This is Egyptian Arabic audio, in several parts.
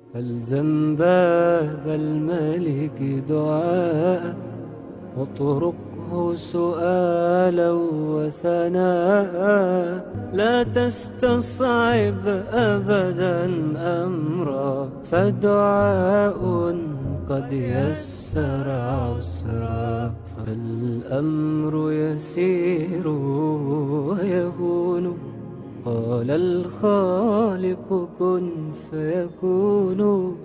فالزم باب الملك دعاء واطرقه سؤالا وثناء لا تستصعب أبدا أمرا فدعاء قد يسر عسرا فالأمر يسير ويهون قال الخالق كن فيكون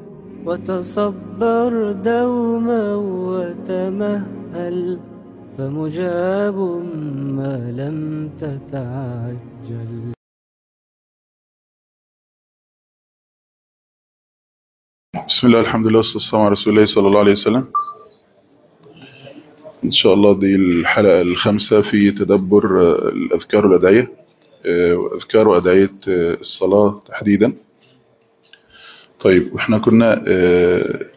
وتصبر دوما وتمهل فمجاب ما لم تتعجل بسم الله الحمد لله والصلاة والسلام على رسول الله صلى الله عليه وسلم إن شاء الله دي الحلقة الخامسة في تدبر آه، الأذكار والأدعية آه، وأذكار وأدعية آه، الصلاة تحديدا طيب وإحنا كنا آه،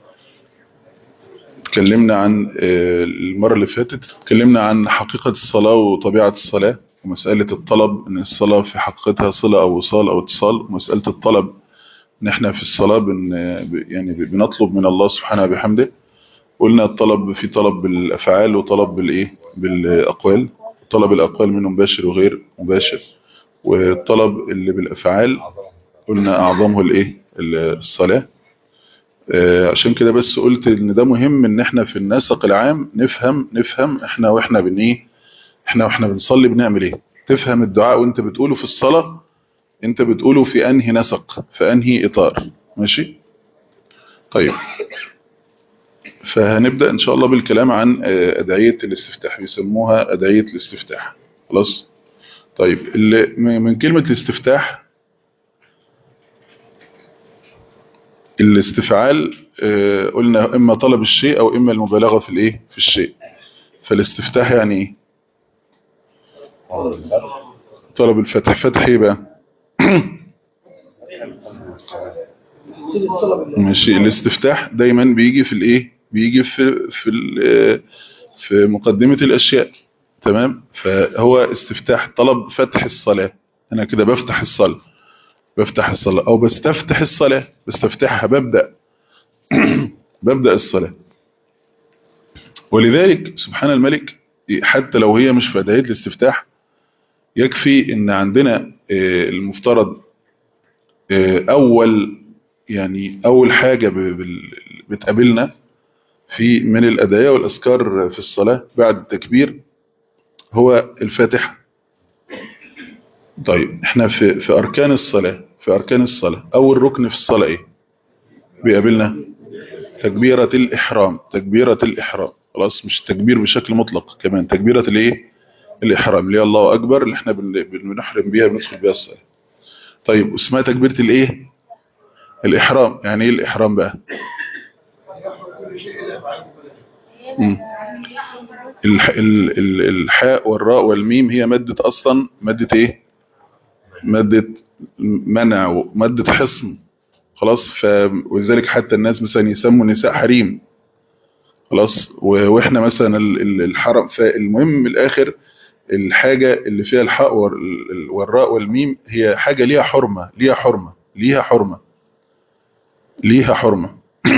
اتكلمنا عن آه، المرة اللي فاتت اتكلمنا عن حقيقة الصلاة وطبيعة الصلاة ومسألة الطلب ان الصلاة في حقيقتها صلة او وصال او اتصال ومسألة الطلب ان احنا في الصلاة بن يعني بنطلب من الله سبحانه بحمده قلنا الطلب في طلب بالافعال وطلب بالايه بالاقوال طلب الاقوال منه مباشر وغير مباشر والطلب اللي بالافعال قلنا اعظمه الايه الصلاة آه، عشان كده بس قلت ان ده مهم ان احنا في النسق العام نفهم نفهم احنا واحنا بن ايه احنا واحنا بنصلي بنعمل ايه تفهم الدعاء وانت بتقوله في الصلاة انت بتقوله في انهي نسق في انهي اطار ماشي طيب فهنبدأ ان شاء الله بالكلام عن آه، ادعية الاستفتاح بيسموها ادعية الاستفتاح خلاص طيب اللي م- من كلمة الاستفتاح الاستفعال آه، قلنا اما طلب الشيء او اما المبالغة في الايه في الشيء فالاستفتاح يعني ايه طلب الفتح فتح ايه بقى ماشي الاستفتاح دايما بيجي في الايه بيجي في في ال- في مقدمة الاشياء تمام فهو استفتاح طلب فتح الصلاة انا كده بفتح الصلاة بفتح الصلاة او بستفتح الصلاة بستفتحها ببدأ ببدأ الصلاة ولذلك سبحان الملك حتى لو هي مش في أدعية الاستفتاح يكفي ان عندنا آه، المفترض آه، اول يعني اول حاجة ب- بال- بتقابلنا في من الأدعية والأذكار في الصلاة بعد التكبير هو الفاتحة طيب احنا في في أركان الصلاة في أركان الصلاة أول ركن في الصلاة ايه بيقابلنا تكبيرة الإحرام تكبيرة الإحرام خلاص مش تكبير بشكل مطلق كمان تكبيرة الايه الإحرام اللي هي الله أكبر اللي احنا بن- بنحرم بيها بندخل بيها الصلاة طيب واسمها تكبيرة الايه الإحرام يعني ايه الإحرام بقى مم. الح... ال... ال... الحاء والراء والميم هي مادة أصلا مادة ايه مادة منع ومادة حصن خلاص ف... ولذلك حتى الناس مثلا يسموا النساء حريم خلاص و... واحنا مثلا ال... ال- الحرم فالمهم من الآخر الحاجة اللي فيها الحاء وال- والراء والميم هي حاجة ليها حرمة ليها حرمة ليها حرمة ليها حرمة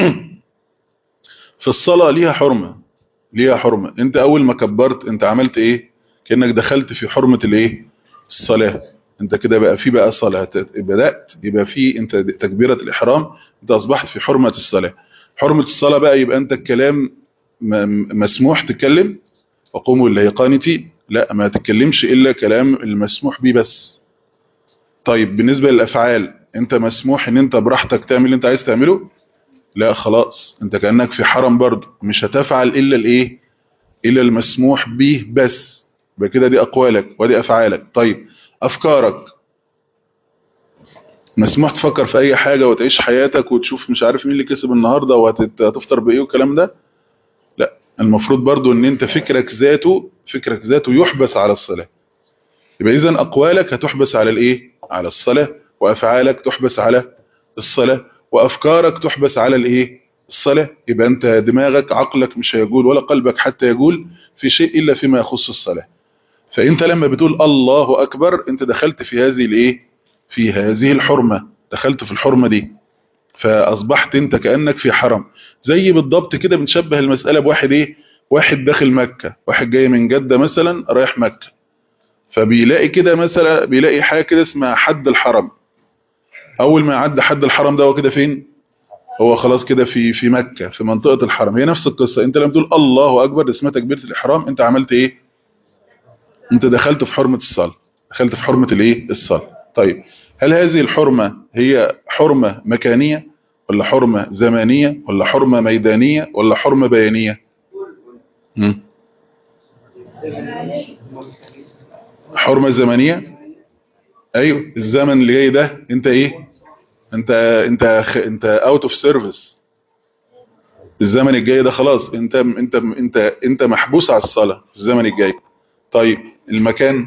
في الصلاة ليها حرمة ليها حرمة انت اول ما كبرت انت عملت ايه كأنك دخلت في حرمة الايه الصلاة انت كده بقى في بقى صلاة بدأت يبقى في انت تكبيرة الاحرام انت اصبحت في حرمة الصلاة حرمة الصلاة بقى يبقى انت الكلام م- مسموح تتكلم وقوموا اللي قانتي لا ما تتكلمش الا كلام المسموح به بس طيب بالنسبة للافعال انت مسموح ان انت براحتك تعمل اللي انت عايز تعمله لا خلاص انت كأنك في حرم برضه مش هتفعل الا الايه الا المسموح به بس يبقى كده دي اقوالك ودي افعالك طيب افكارك مسموح تفكر في اي حاجة وتعيش حياتك وتشوف مش عارف مين اللي كسب النهاردة وهتفطر بايه والكلام ده لا المفروض برضو ان انت فكرك ذاته فكرك ذاته يحبس على الصلاة يبقى اذا اقوالك هتحبس على الايه على الصلاة وافعالك تحبس على الصلاة وافكارك تحبس على الايه الصلاة يبقى انت دماغك عقلك مش هيقول ولا قلبك حتى يقول في شيء الا فيما يخص الصلاة فانت لما بتقول الله اكبر انت دخلت في هذه الايه في هذه الحرمة دخلت في الحرمة دي فاصبحت انت كانك في حرم زي بالضبط كده بنشبه المساله بواحد ايه واحد داخل مكه واحد جاي من جده مثلا رايح مكه فبيلاقي كده مثلا بيلاقي حاجه كده اسمها حد الحرم اول ما يعدي حد الحرم ده هو كده فين هو خلاص كده في في مكه في منطقه الحرم هي نفس القصه انت لما تقول الله اكبر اسمها تكبيره الاحرام انت عملت ايه انت دخلت في حرمه الصلاه دخلت في حرمه الايه الصلاه طيب هل هذه الحرمه هي حرمه مكانيه ولا حرمه زمانيه ولا حرمه ميدانيه ولا حرمه بيانيه مم. حرمه زمنيه ايوه الزمن اللي جاي ده انت ايه انت انت خ... انت اوت اوف سيرفيس الزمن الجاي ده خلاص انت انت انت انت محبوس على الصلاه في الزمن الجاي طيب المكان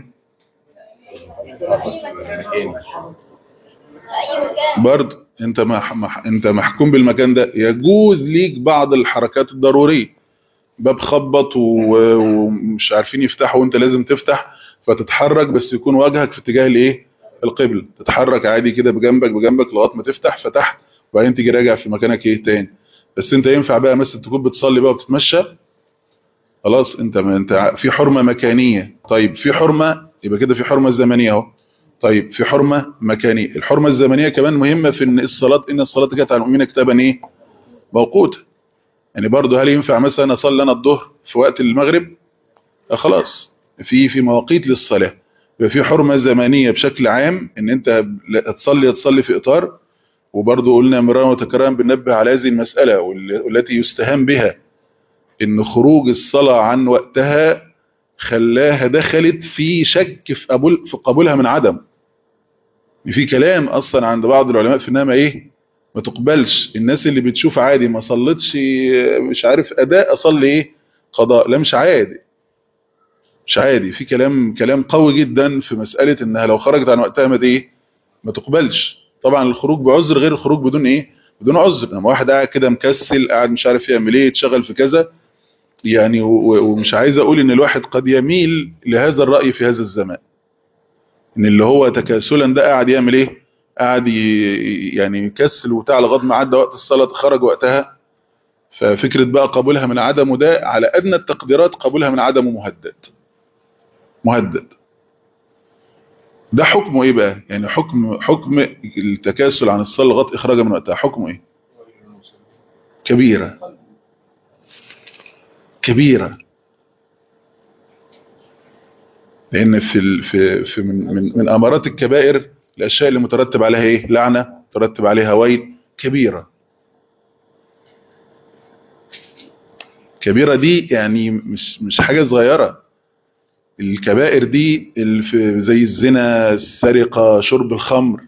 برضه انت مح... مح... انت محكوم بالمكان ده يجوز ليك بعض الحركات الضروريه باب خبط و... ومش عارفين يفتحوا وانت لازم تفتح فتتحرك بس يكون وجهك في اتجاه الايه القبل تتحرك عادي كده بجنبك بجنبك لغايه ما تفتح فتحت وبعدين تيجي راجع في مكانك ايه تاني بس انت ينفع بقى مثلا تكون بتصلي بقى وبتتمشى خلاص انت ما انت في حرمه مكانيه طيب في حرمه يبقى كده في حرمه زمنيه اهو طيب في حرمه مكانيه الحرمه الزمنيه كمان مهمه في ان الصلاه ان الصلاه كانت على المؤمنين كتابا ايه موقوته يعني برضه هل ينفع مثلا اصلي انا الظهر في وقت المغرب آه خلاص في في مواقيت للصلاه يبقى في حرمه زمنيه بشكل عام ان انت تصلي تصلي في اطار وبرضه قلنا مرارا وتكرارا بننبه على هذه المساله والتي يستهان بها ان خروج الصلاه عن وقتها خلاها دخلت في شك في قبول في قبولها من عدم في كلام اصلا عند بعض العلماء في انها ما ايه ما تقبلش الناس اللي بتشوف عادي ما صلتش مش عارف اداء اصلي ايه قضاء لا مش عادي مش عادي في كلام كلام قوي جدا في مساله انها لو خرجت عن وقتها ما ايه ما تقبلش طبعا الخروج بعذر غير الخروج بدون ايه بدون عذر لما واحد قاعد كده مكسل قاعد مش عارف يعمل ايه يتشغل في كذا يعني ومش عايز اقول ان الواحد قد يميل لهذا الرأي في هذا الزمان ان اللي هو تكاسلا ده قاعد يعمل ايه قاعد يعني يكسل وبتاع لغايه ما عدى وقت الصلاه خرج وقتها ففكره بقى قبولها من عدمه ده على ادنى التقديرات قبولها من عدمه مهدد مهدد ده حكمه ايه بقى يعني حكم حكم التكاسل عن الصلاه لغايه اخراجها من وقتها حكمه ايه كبيره كبيرة لأن في في في من من, من أمارات الكبائر الأشياء اللي مترتب عليها إيه؟ لعنة مترتب عليها ويل كبيرة كبيرة دي يعني مش مش حاجة صغيرة الكبائر دي زي الزنا السرقة شرب الخمر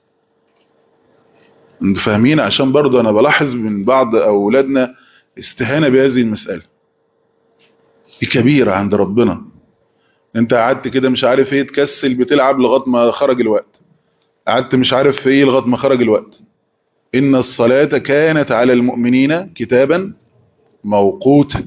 انتوا فاهمين عشان برضو أنا بلاحظ من بعض أولادنا استهانة بهذه المسألة دي كبيرة عند ربنا انت قعدت كده مش عارف ايه تكسل بتلعب لغايه ما خرج الوقت قعدت مش عارف ايه لغايه ما خرج الوقت ان الصلاة كانت على المؤمنين كتابا موقوتا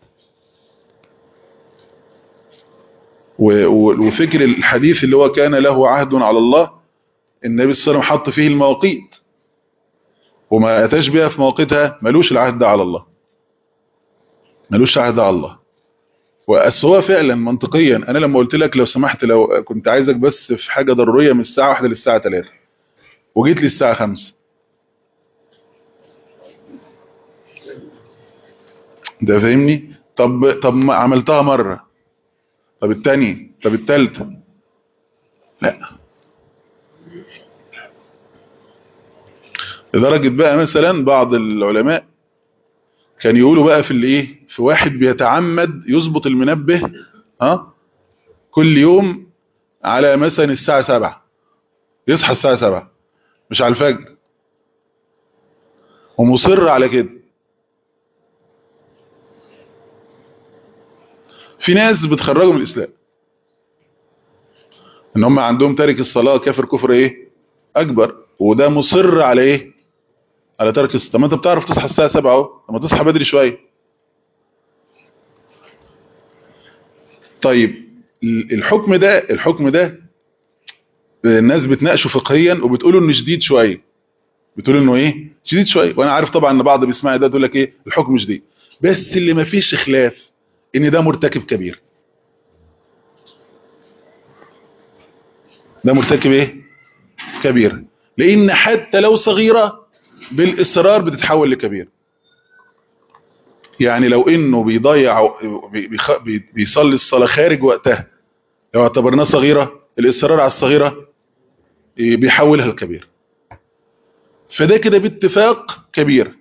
وفكر الحديث اللي هو كان له عهد على الله النبي صلى الله عليه وسلم حط فيه المواقيت وما اتاش بها في مواقيتها ملوش العهد على الله ملوش عهد على الله وأس هو فعلا منطقيا انا لما قلت لك لو سمحت لو كنت عايزك بس في حاجة ضرورية من الساعة واحدة للساعة 3 وجيت لي الساعة 5 ده فاهمني طب طب ما عملتها مرة طب التاني طب التالتة لا لدرجة بقى مثلا بعض العلماء كان يقولوا بقى في الايه في واحد بيتعمد يظبط المنبه ها كل يوم على مثلا الساعة سبعة يصحى الساعة سبعة مش على الفجر ومصر على كده في ناس بتخرجوا من الإسلام ان هم عندهم تارك الصلاة كافر كفر ايه اكبر وده مصر على ايه على ترك الصلاة طب ما انت بتعرف تصحى الساعة 7 اهو طب ما تصحى بدري شوية طيب الحكم ده الحكم ده الناس بتناقشه فقهيا وبتقولوا انه شديد شوية بتقول انه ايه شديد شويه وانا عارف طبعا ان بعض بيسمع ده تقول لك ايه الحكم شديد بس اللي ما فيش خلاف ان ده مرتكب كبير ده مرتكب ايه كبير لان حتى لو صغيره بالاصرار بتتحول لكبير يعني لو انه بيضيع بي- بيخ- بي- بيصلي الصلاه خارج وقتها لو اعتبرناه صغيره الاصرار على الصغيره إيه، بيحولها لكبير فده كده باتفاق كبير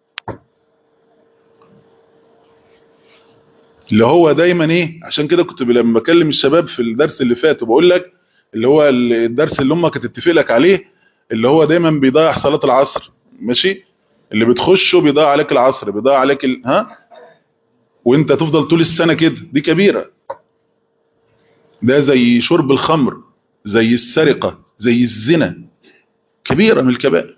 اللي هو دايما ايه عشان كده كنت لما بكلم الشباب في الدرس اللي فات وبقول لك اللي هو الدرس اللي امك هتتفق لك عليه اللي هو دايما بيضيع صلاة العصر ماشي اللي بتخشه بيضيع عليك العصر بيضيع عليك ال... ها وانت تفضل طول السنة كده دي كبيرة ده زي شرب الخمر زي السرقة زي الزنا كبيرة من الكبائر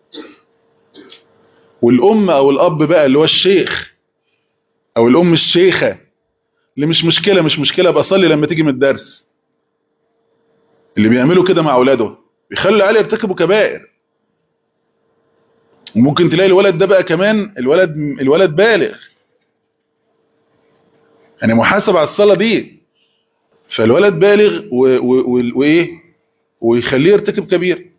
والأم أو الأب بقى اللي هو الشيخ أو الأم الشيخة اللي مش مشكلة مش مشكلة بصلي لما تيجي من الدرس اللي بيعملوا كده مع أولاده بيخلوا العيال يرتكبوا كبائر وممكن تلاقي الولد ده بقى كمان الولد الولد بالغ يعني محاسب على الصلاة دي فالولد بالغ و- و- و- وايه ويخليه يرتكب كبير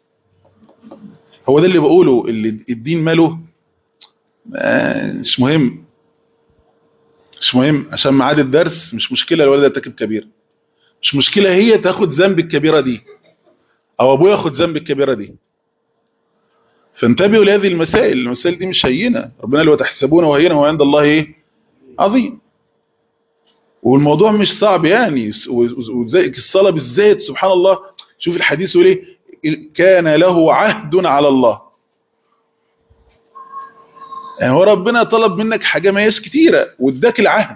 هو ده اللي بقوله اللي الدين ماله آه، مش مهم مش مهم عشان ميعاد الدرس مش مشكلة الولد يرتكب كبير مش مشكلة هي تاخد ذنب الكبيرة دي او ابوه ياخد ذنب الكبيرة دي فانتبهوا لهذه المسائل المسائل دي مش هينة ربنا لو تحسبونه هينة وعند الله ايه عظيم والموضوع مش صعب يعني وزي الصلاة بالذات سبحان الله شوف الحديث يقول ايه كان له عهد على الله يعني هو ربنا طلب منك حاجة ما هيش كتيرة واداك العهد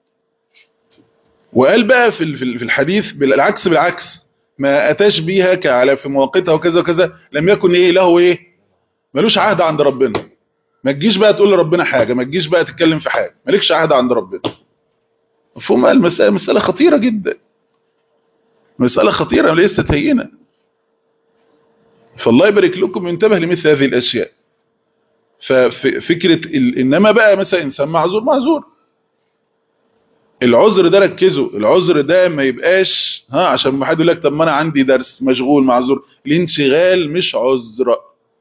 وقال بقى في ال- في ال- في الحديث بالعكس بالعكس ما اتاش بيها كعلى في مواقيتها وكذا وكذا لم يكن ايه له ايه ملوش عهد عند ربنا ما تجيش بقى تقول لربنا حاجة ما تجيش بقى تتكلم في حاجة مالكش عهد عند ربنا مفهوم المسألة مسألة خطيرة جدا مسألة خطيرة ليست هينة فالله يبارك لكم ينتبه لمثل هذه الأشياء ففكرة ال... إنما بقى مثلا إنسان معذور معذور العذر ده ركزوا العذر ده ما يبقاش ها عشان ما حد يقول لك طب ما انا عندي درس مشغول معذور الانشغال مش عذر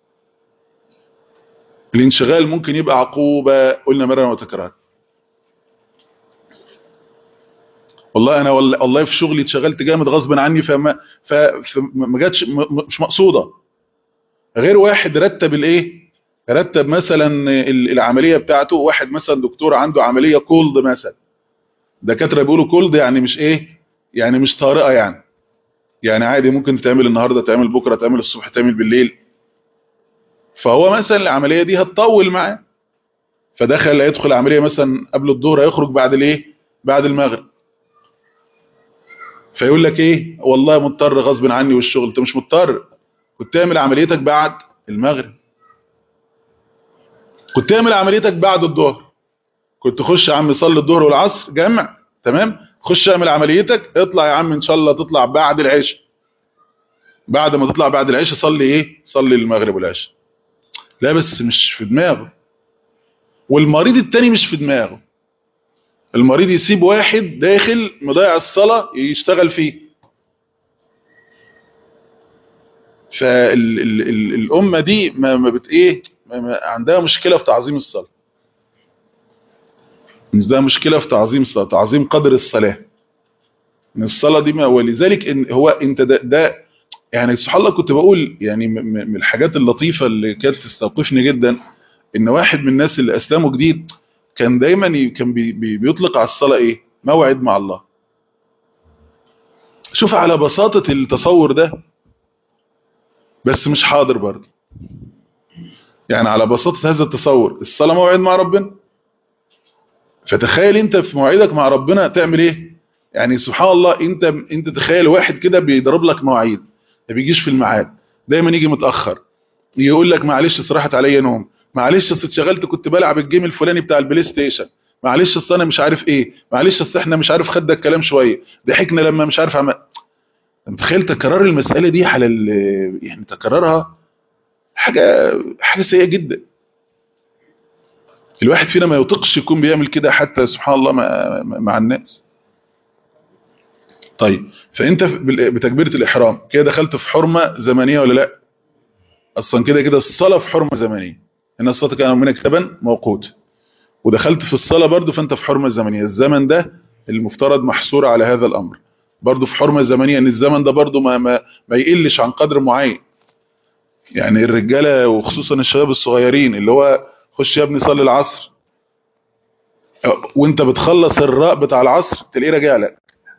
الانشغال ممكن يبقى عقوبة قلنا مرة وتكرار والله انا والله والله في شغلي اتشغلت جامد غصب عني فما فما جاتش م- م- مش مقصوده غير واحد رتب الايه رتب مثلا ال- العمليه بتاعته واحد مثلا دكتور عنده عمليه كولد مثلا دكاتره بيقولوا كولد يعني مش ايه يعني مش طارئه يعني يعني عادي ممكن تعمل النهارده تعمل بكره تعمل الصبح تعمل بالليل فهو مثلا العمليه دي هتطول معاه فدخل يدخل عمليه مثلا قبل الظهر هيخرج بعد الايه بعد المغرب فيقول لك ايه والله مضطر غصب عني والشغل انت مش مضطر كنت تعمل عمليتك بعد المغرب كنت تعمل عمليتك بعد الظهر كنت تخش يا عم صلي الظهر والعصر جمع تمام خش اعمل عمليتك اطلع يا عم ان شاء الله تطلع بعد العشاء بعد ما تطلع بعد العشاء صلي ايه صلي المغرب والعشاء لا بس مش في دماغه والمريض التاني مش في دماغه المريض يسيب واحد داخل مضيع الصلاة يشتغل فيه فالأمة دي ما, ما بت ايه ما ما عندها مشكلة في تعظيم الصلاة عندها مشكلة في تعظيم الصلاة تعظيم قدر الصلاة ان الصلاة دي ما ولذلك إن هو انت ده, ده يعني سبحان الله كنت بقول يعني م- م- من الحاجات اللطيفة اللي كانت تستوقفني جدا ان واحد من الناس اللي اسلموا جديد كان دايما ي- كان بي بي بيطلق على الصلاة ايه موعد مع الله شوف على بساطة التصور ده بس مش حاضر برضه يعني على بساطة هذا التصور الصلاة موعد مع ربنا فتخيل انت في موعدك مع ربنا تعمل ايه يعني سبحان الله انت انت تخيل واحد كده بيضرب لك مواعيد ما بيجيش في الميعاد دايما يجي متأخر يقول لك معلش صراحت عليا نوم معلش اصل اتشغلت كنت بلعب الجيم الفلاني بتاع البلاي ستيشن معلش اصل انا مش عارف ايه معلش اصل احنا مش عارف خدنا الكلام شويه ضحكنا لما مش عارف عمل انت تخيل تكرار المساله دي على ال- يعني تكررها حاجة حاجة سيئة جدا الواحد فينا ما يطيقش يكون بيعمل كده حتى سبحان الله مع, مع الناس طيب فانت بتكبيرة الاحرام كده دخلت في حرمة زمنية ولا لا اصلا كده كده الصلاة في حرمة زمنية ان الصلاة كان من كتابا موقوت ودخلت في الصلاة برضو فانت في حرمة زمنية الزمن ده المفترض محصور على هذا الامر برضو في حرمة زمنية ان الزمن ده برضو ما, ما, ما يقلش عن قدر معين يعني الرجالة وخصوصا الشباب الصغيرين اللي هو خش يا ابني صلي العصر وانت بتخلص الراء بتاع العصر تلاقيه راجع لك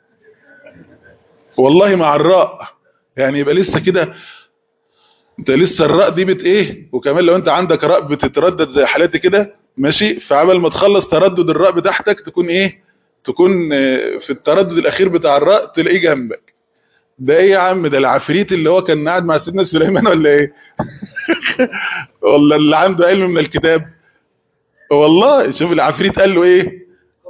والله مع الراء يعني يبقى لسه كده انت لسه الراء دي بت ايه وكمان لو انت عندك راء بتتردد زي حالاتي كده ماشي فعمل ما تخلص تردد الراء بتاعتك تكون ايه تكون في التردد الاخير بتاع الراء تلاقيه جنبك ده ايه يا عم ده العفريت اللي هو كان قاعد مع سيدنا سليمان ولا ايه ولا اللي عنده علم من الكتاب والله شوف العفريت قال له ايه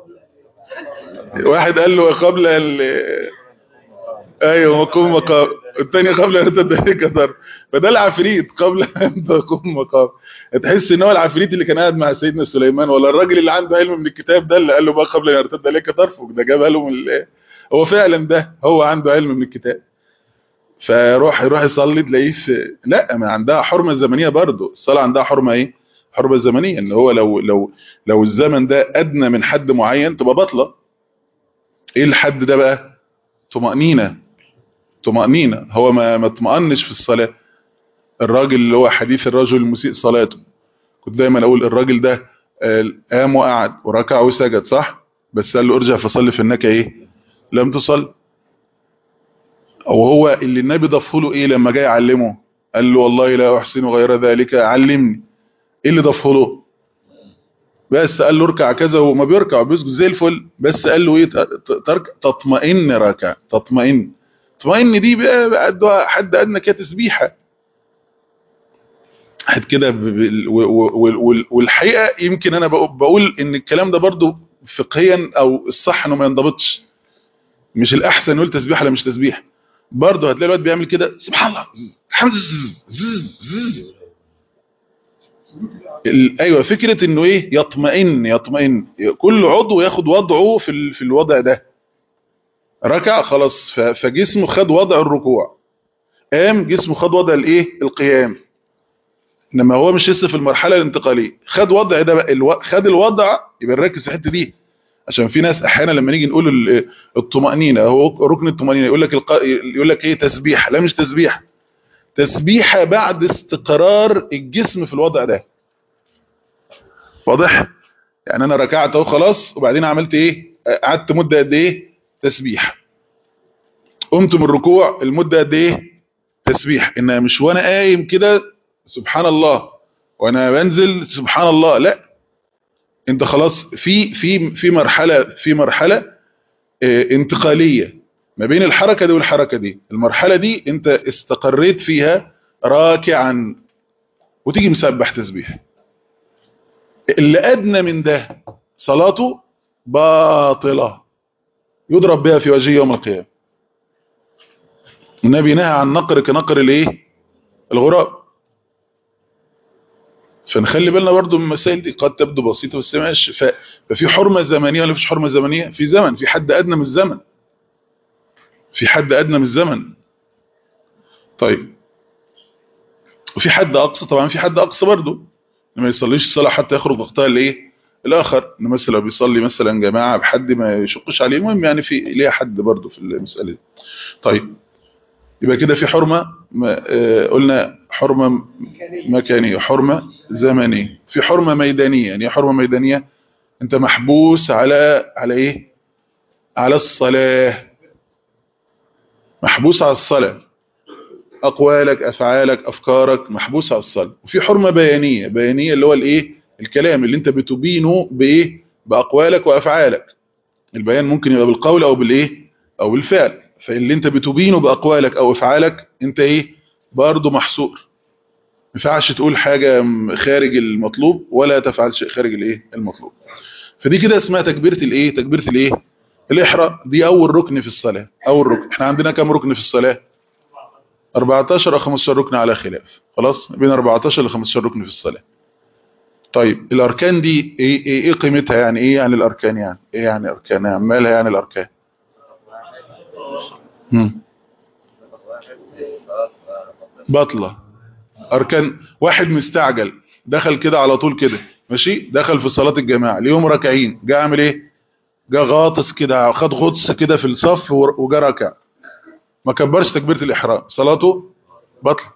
واحد قال له قبل ال ايوه مقوم مقام الثاني قبل ان تدرك كتر فده العفريت قبل ان تقوم مقام تحس ان هو العفريت اللي كان قاعد مع سيدنا سليمان ولا الراجل اللي عنده علم من الكتاب ده اللي قال له بقى قبل ان يرتد عليك طرفك ده جابها له من الايه هو فعلا ده هو عنده علم من الكتاب فيروح يروح يصلي تلاقيه في لا ما عندها حرمه زمنيه برضه الصلاه عندها حرمه ايه حرمه زمنيه ان هو لو لو لو الزمن ده ادنى من حد معين تبقى باطله ايه الحد ده بقى طمانينه طمانينه هو ما ما اطمئنش في الصلاه الراجل اللي هو حديث الرجل المسيء صلاته كنت دايما اقول الراجل ده قام وقعد وركع وسجد صح بس قال له ارجع فصلي في انك ايه لم تصل او هو اللي النبي ضافه له ايه لما جاي يعلمه قال له والله لا احسن غير ذلك علمني ايه اللي ضافه له بس قال له اركع كذا وما بيركع وبيسجد زي الفل بس قال له ايه ترك تطمئن راكع تطمئن تطمئن دي بقى حد ادنى كده تسبيحه حد كده والحقيقه يمكن انا بقول ان الكلام ده برضو فقهيا او الصح انه ما ينضبطش مش الاحسن نقول تسبيح ولا مش تسبيح برضه هتلاقي الواد بيعمل كده سبحان الله الحمد لله ايوه فكره انه ايه يطمئن يطمئن كل عضو ياخد وضعه في في الوضع ده ركع خلاص فجسمه خد وضع الركوع قام جسمه خد وضع الايه القيام انما هو مش لسه في المرحله الانتقاليه خد وضع ده بقى الو... خد الوضع يبقى نركز في الحته دي عشان في ناس احيانا لما نيجي نقول الطمانينه هو ركن الطمانينه يقول لك الق... يقول لك ايه تسبيح لا مش تسبيح تسبيحه بعد استقرار الجسم في الوضع ده واضح يعني انا ركعت اهو خلاص وبعدين عملت ايه قعدت مده قد ايه تسبيح قمت من الركوع المده قد ايه تسبيح انها مش وانا قايم كده سبحان الله وانا بنزل سبحان الله لا انت خلاص في في في مرحله في مرحله اه انتقاليه ما بين الحركه دي والحركه دي المرحله دي انت استقريت فيها راكعا وتيجي مسبح تسبيح اللي ادنى من ده صلاته باطله يضرب بها في وجهه يوم القيامه النبي نهى عن نقر كنقر الايه الغراب فنخلي بالنا برضو من المسائل دي قد تبدو بسيطه بس ماشي ففي حرمه زمنيه ولا مفيش حرمه زمنيه في زمن في حد ادنى من الزمن في حد ادنى من الزمن طيب وفي حد اقصى طبعا في حد اقصى برضو ما يصليش الصلاه حتى يخرج وقتها الايه الاخر انه مثلا لو بيصلي مثلا جماعه بحد ما يشقش عليه المهم يعني في ليها حد برضو في المساله دي طيب يبقى كده في حرمه آه قلنا حرمه مكانيه حرمه زمنيه في حرمه ميدانيه يعني حرمه ميدانيه انت محبوس على على ايه على الصلاه محبوس على الصلاه اقوالك افعالك افكارك محبوس على الصلاه وفي حرمه بيانيه بيانيه اللي هو الايه الكلام اللي انت بتبينه بايه باقوالك وافعالك البيان ممكن يبقى بالقول او بالايه او بالفعل فاللي انت بتبينه باقوالك او افعالك انت ايه برضه محصور ما ينفعش تقول حاجه خارج المطلوب ولا تفعل شيء خارج الايه المطلوب فدي كده اسمها تكبيره الايه تكبيره الايه الاحرام دي اول ركن في الصلاه اول ركن احنا عندنا كام ركن في الصلاه 14 او 15 ركن على خلاف خلاص بين 14 ل 15 ركن في الصلاه طيب الاركان دي ايه ايه, إيه قيمتها يعني ايه يعني الاركان يعني ايه يعني اركان يعني مالها يعني الاركان مم. بطلة اركان واحد مستعجل دخل كده على طول كده ماشي دخل في صلاة الجماعة ليهم ركعين جه عامل ايه جه غاطس كده خد غطس كده في الصف وجا ركع ما كبرش تكبيرة الاحرام صلاته بطل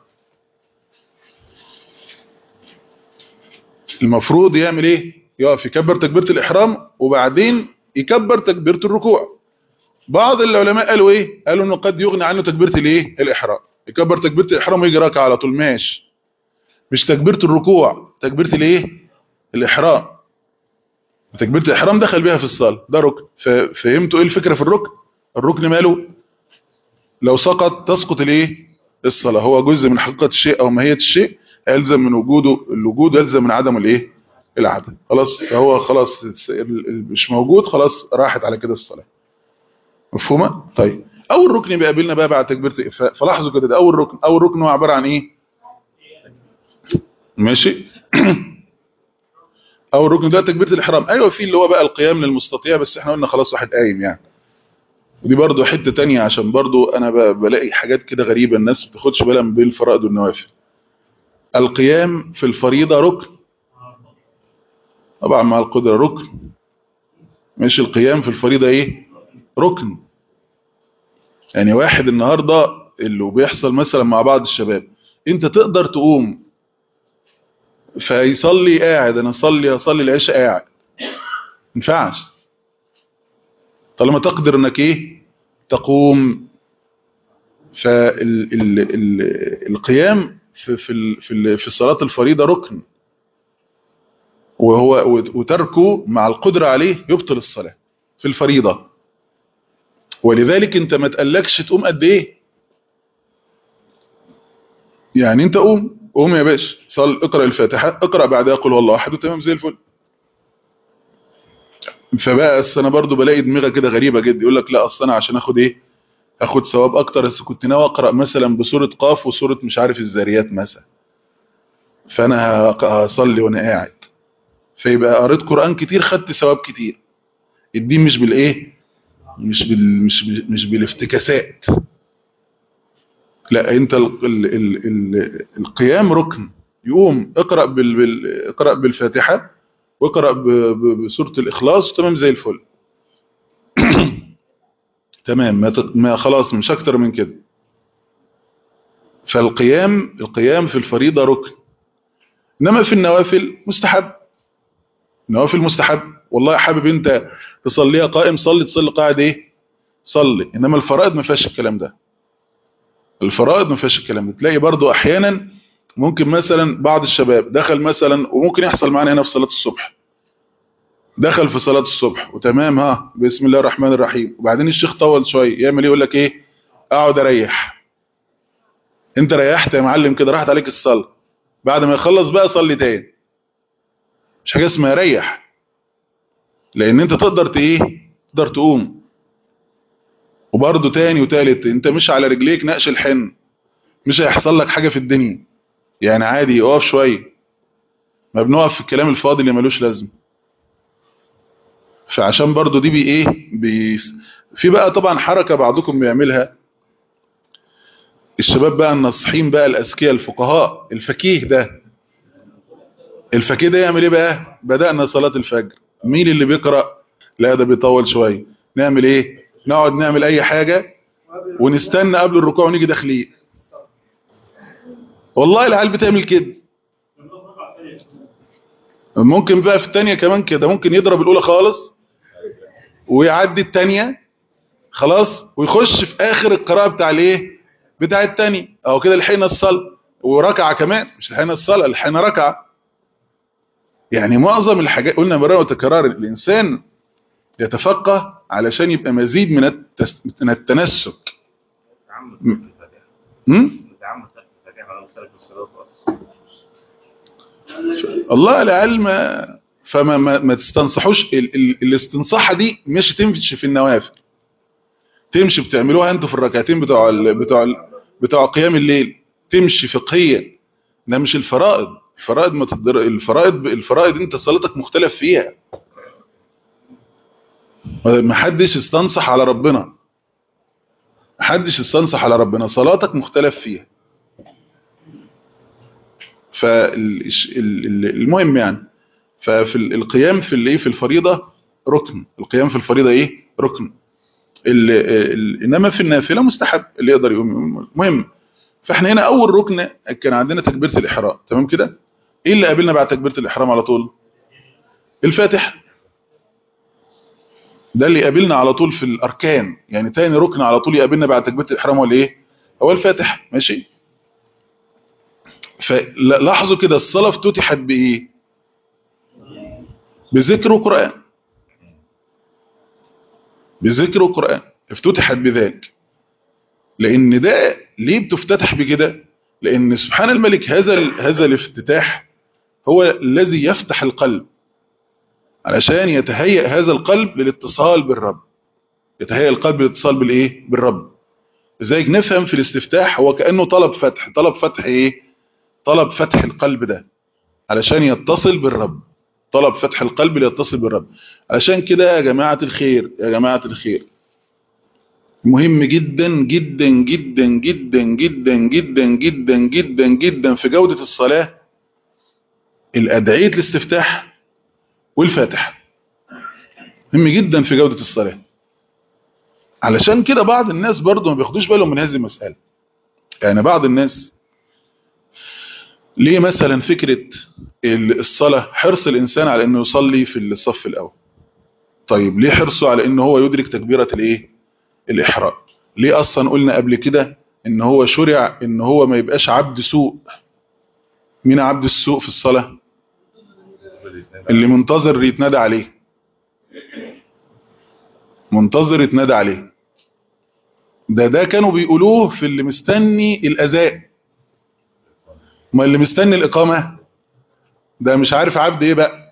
المفروض يعمل ايه يقف يكبر تكبيرة الاحرام وبعدين يكبر تكبيرة الركوع بعض العلماء قالوا ايه قالوا انه قد يغني عنه تكبيرة الايه الاحرام يكبر تكبيرة الاحرام ويجي راكع على طول ماشي مش تكبيرة الركوع تكبيرة الايه الاحرام تكبيرة الاحرام دخل بيها في الصلاة ده ركن فهمتوا ايه الفكرة في الركن الركن ماله لو سقط تسقط الايه الصلاة هو جزء من حقيقة الشيء او ماهية الشيء يلزم من وجوده الوجود يلزم من عدم الايه العدم خلاص فهو خلاص مش موجود خلاص راحت على كده الصلاة مفهومة طيب اول ركن بيقابلنا بقى بعد تكبيرة الإفاء فلاحظوا كده ده اول ركن اول ركن هو عبارة عن ايه ماشي اول ركن ده تكبيرة الاحرام ايوه في اللي هو بقى القيام للمستطيع بس احنا قلنا خلاص واحد قايم يعني ودي برضو حتة تانية عشان برضو انا بلاقي حاجات كده غريبة الناس ما بتاخدش بالها من بين الفرائض والنوافل القيام في الفريضة ركن طبعا مع القدرة ركن مش القيام في الفريضة ايه ركن يعني واحد النهاردة اللي بيحصل مثلا مع بعض الشباب انت تقدر تقوم فيصلي قاعد انا اصلي اصلي العشاء قاعد ينفعش طالما تقدر انك ايه تقوم فالقيام في في في في صلاه الفريضه ركن وهو وتركه مع القدره عليه يبطل الصلاه في الفريضه ولذلك انت ما تقلكش تقوم قد ايه يعني انت قوم قوم يا باشا صل اقرا الفاتحه اقرا بعدها قل هو الله احد وتمام زي الفل فبقى اصل انا برضو بلاقي دماغه كده غريبه جدا يقول لك لا اصل انا عشان اخد ايه اخد ثواب اكتر بس كنت ناوي اقرا مثلا بسوره قاف وسوره مش عارف الذاريات مثلا فانا هصلي وانا قاعد فيبقى قريت قران كتير خدت ثواب كتير الدين مش بالايه مش بال مش بال مش بالافتكاسات لا انت ال ال ال ال القيام ركن يقوم اقرا بال بال اقرا بالفاتحه واقرا بسوره الاخلاص تمام زي الفل تمام ما, ما خلاص مش اكتر من كده فالقيام القيام في الفريضه ركن انما في النوافل مستحب النوافل مستحب والله حابب انت تصليها قائم صلي تصلي قاعد ايه صلي انما الفرائض ما فيهاش الكلام ده الفرائض ما فيهاش الكلام ده تلاقي برضو احيانا ممكن مثلا بعض الشباب دخل مثلا وممكن يحصل معانا هنا في صلاه الصبح دخل في صلاه الصبح وتمام ها بسم الله الرحمن الرحيم وبعدين الشيخ طول شويه يعمل ايه يقول لك ايه اقعد اريح انت ريحت يا معلم كده راحت عليك الصلاه بعد ما يخلص بقى صلي تاني مش حاجه اسمها ريح لان انت تقدر ايه تقدر تقوم وبرده تاني وتالت انت مش على رجليك نقش الحن مش هيحصل لك حاجه في الدنيا يعني عادي اقف شويه ما بنقف في الكلام الفاضي اللي ملوش لازمه فعشان برضو دي بي ايه بي في بقى طبعا حركه بعضكم بيعملها الشباب بقى الناصحين بقى الاذكياء الفقهاء الفقيه ده الفقيه ده يعمل ايه بقى بدأنا صلاة الفجر مين اللي بيقرأ لا ده بيطول شوية نعمل ايه نقعد نعمل اي حاجة ونستنى قبل الركوع ونيجي داخلين والله العيال بتعمل كده ممكن بقى في الثانيه كمان كده ممكن يضرب الاولى خالص ويعدي الثانيه خلاص ويخش في اخر القراءه بتاع الايه بتاع الثاني اهو كده لحقنا الصلاه وركعه كمان مش لحقنا الصلاه لحقنا ركعه يعني معظم الحاجات قلنا مرة وتكرار الانسان يتفقه علشان يبقى مزيد من التس... من التنسك الله العلم فما ما, ما تستنصحوش ال ال الاستنصاحه دي مش تمشي في النوافل تمشي بتعملوها انتوا في الركعتين بتوع ال بتوع ال بتوع قيام الليل تمشي فقهيا ده مش الفرائض الفرائض ما تقدر الفرائض الفرائض انت صلاتك مختلف فيها ما حدش استنصح على ربنا ما حدش استنصح على ربنا صلاتك مختلف فيها فالمهم يعني ففي القيام في الايه في الفريضه ركن القيام في الفريضه ايه ركن ال ال انما في النافله مستحب اللي يقدر يقوم مهم فاحنا هنا اول ركن كان عندنا تكبيره الاحرام تمام كده ايه اللي قابلنا بعد تكبيره الاحرام على طول الفاتحه ده اللي قابلنا على طول في الاركان يعني تاني ركن على طول يقابلنا بعد تكبيره الاحرام هو الايه هو الفاتحه ماشي فلاحظوا كده الصلاه افتتحت بايه بذكر وقران بذكر وقران افتتحت بذلك لان ده ليه بتفتتح بكده لان سبحان الملك هذا هذا الافتتاح هو الذي يفتح القلب علشان يتهيأ هذا القلب للاتصال بالرب يتهيأ القلب للاتصال بالايه بالرب لذلك نفهم في الاستفتاح هو كأنه طلب فتح طلب فتح ايه طلب فتح القلب ده علشان يتصل بالرب طلب فتح القلب ليتصل بالرب علشان كده يا جماعة الخير يا جماعة الخير مهم جدا جدا جدا جدا جدا جدا جدا جدا جدا في جودة الصلاة الأدعية الاستفتاح والفاتحة مهم جدا في جودة الصلاة علشان كده بعض الناس برضو ما بياخدوش بالهم من هذه المسألة يعني بعض الناس ليه مثلا فكرة الصلاة حرص الإنسان على أنه يصلي في الصف الأول طيب ليه حرصه على أنه هو يدرك تكبيرة الإيه الإحرام ليه أصلا قلنا قبل كده أن هو شرع أن هو ما يبقاش عبد سوء مين عبد السوء في الصلاة اللي منتظر يتنادى عليه منتظر يتنادى عليه ده ده كانوا بيقولوه في اللي مستني الأذان ما اللي مستني الإقامة ده مش عارف عبد ايه بقى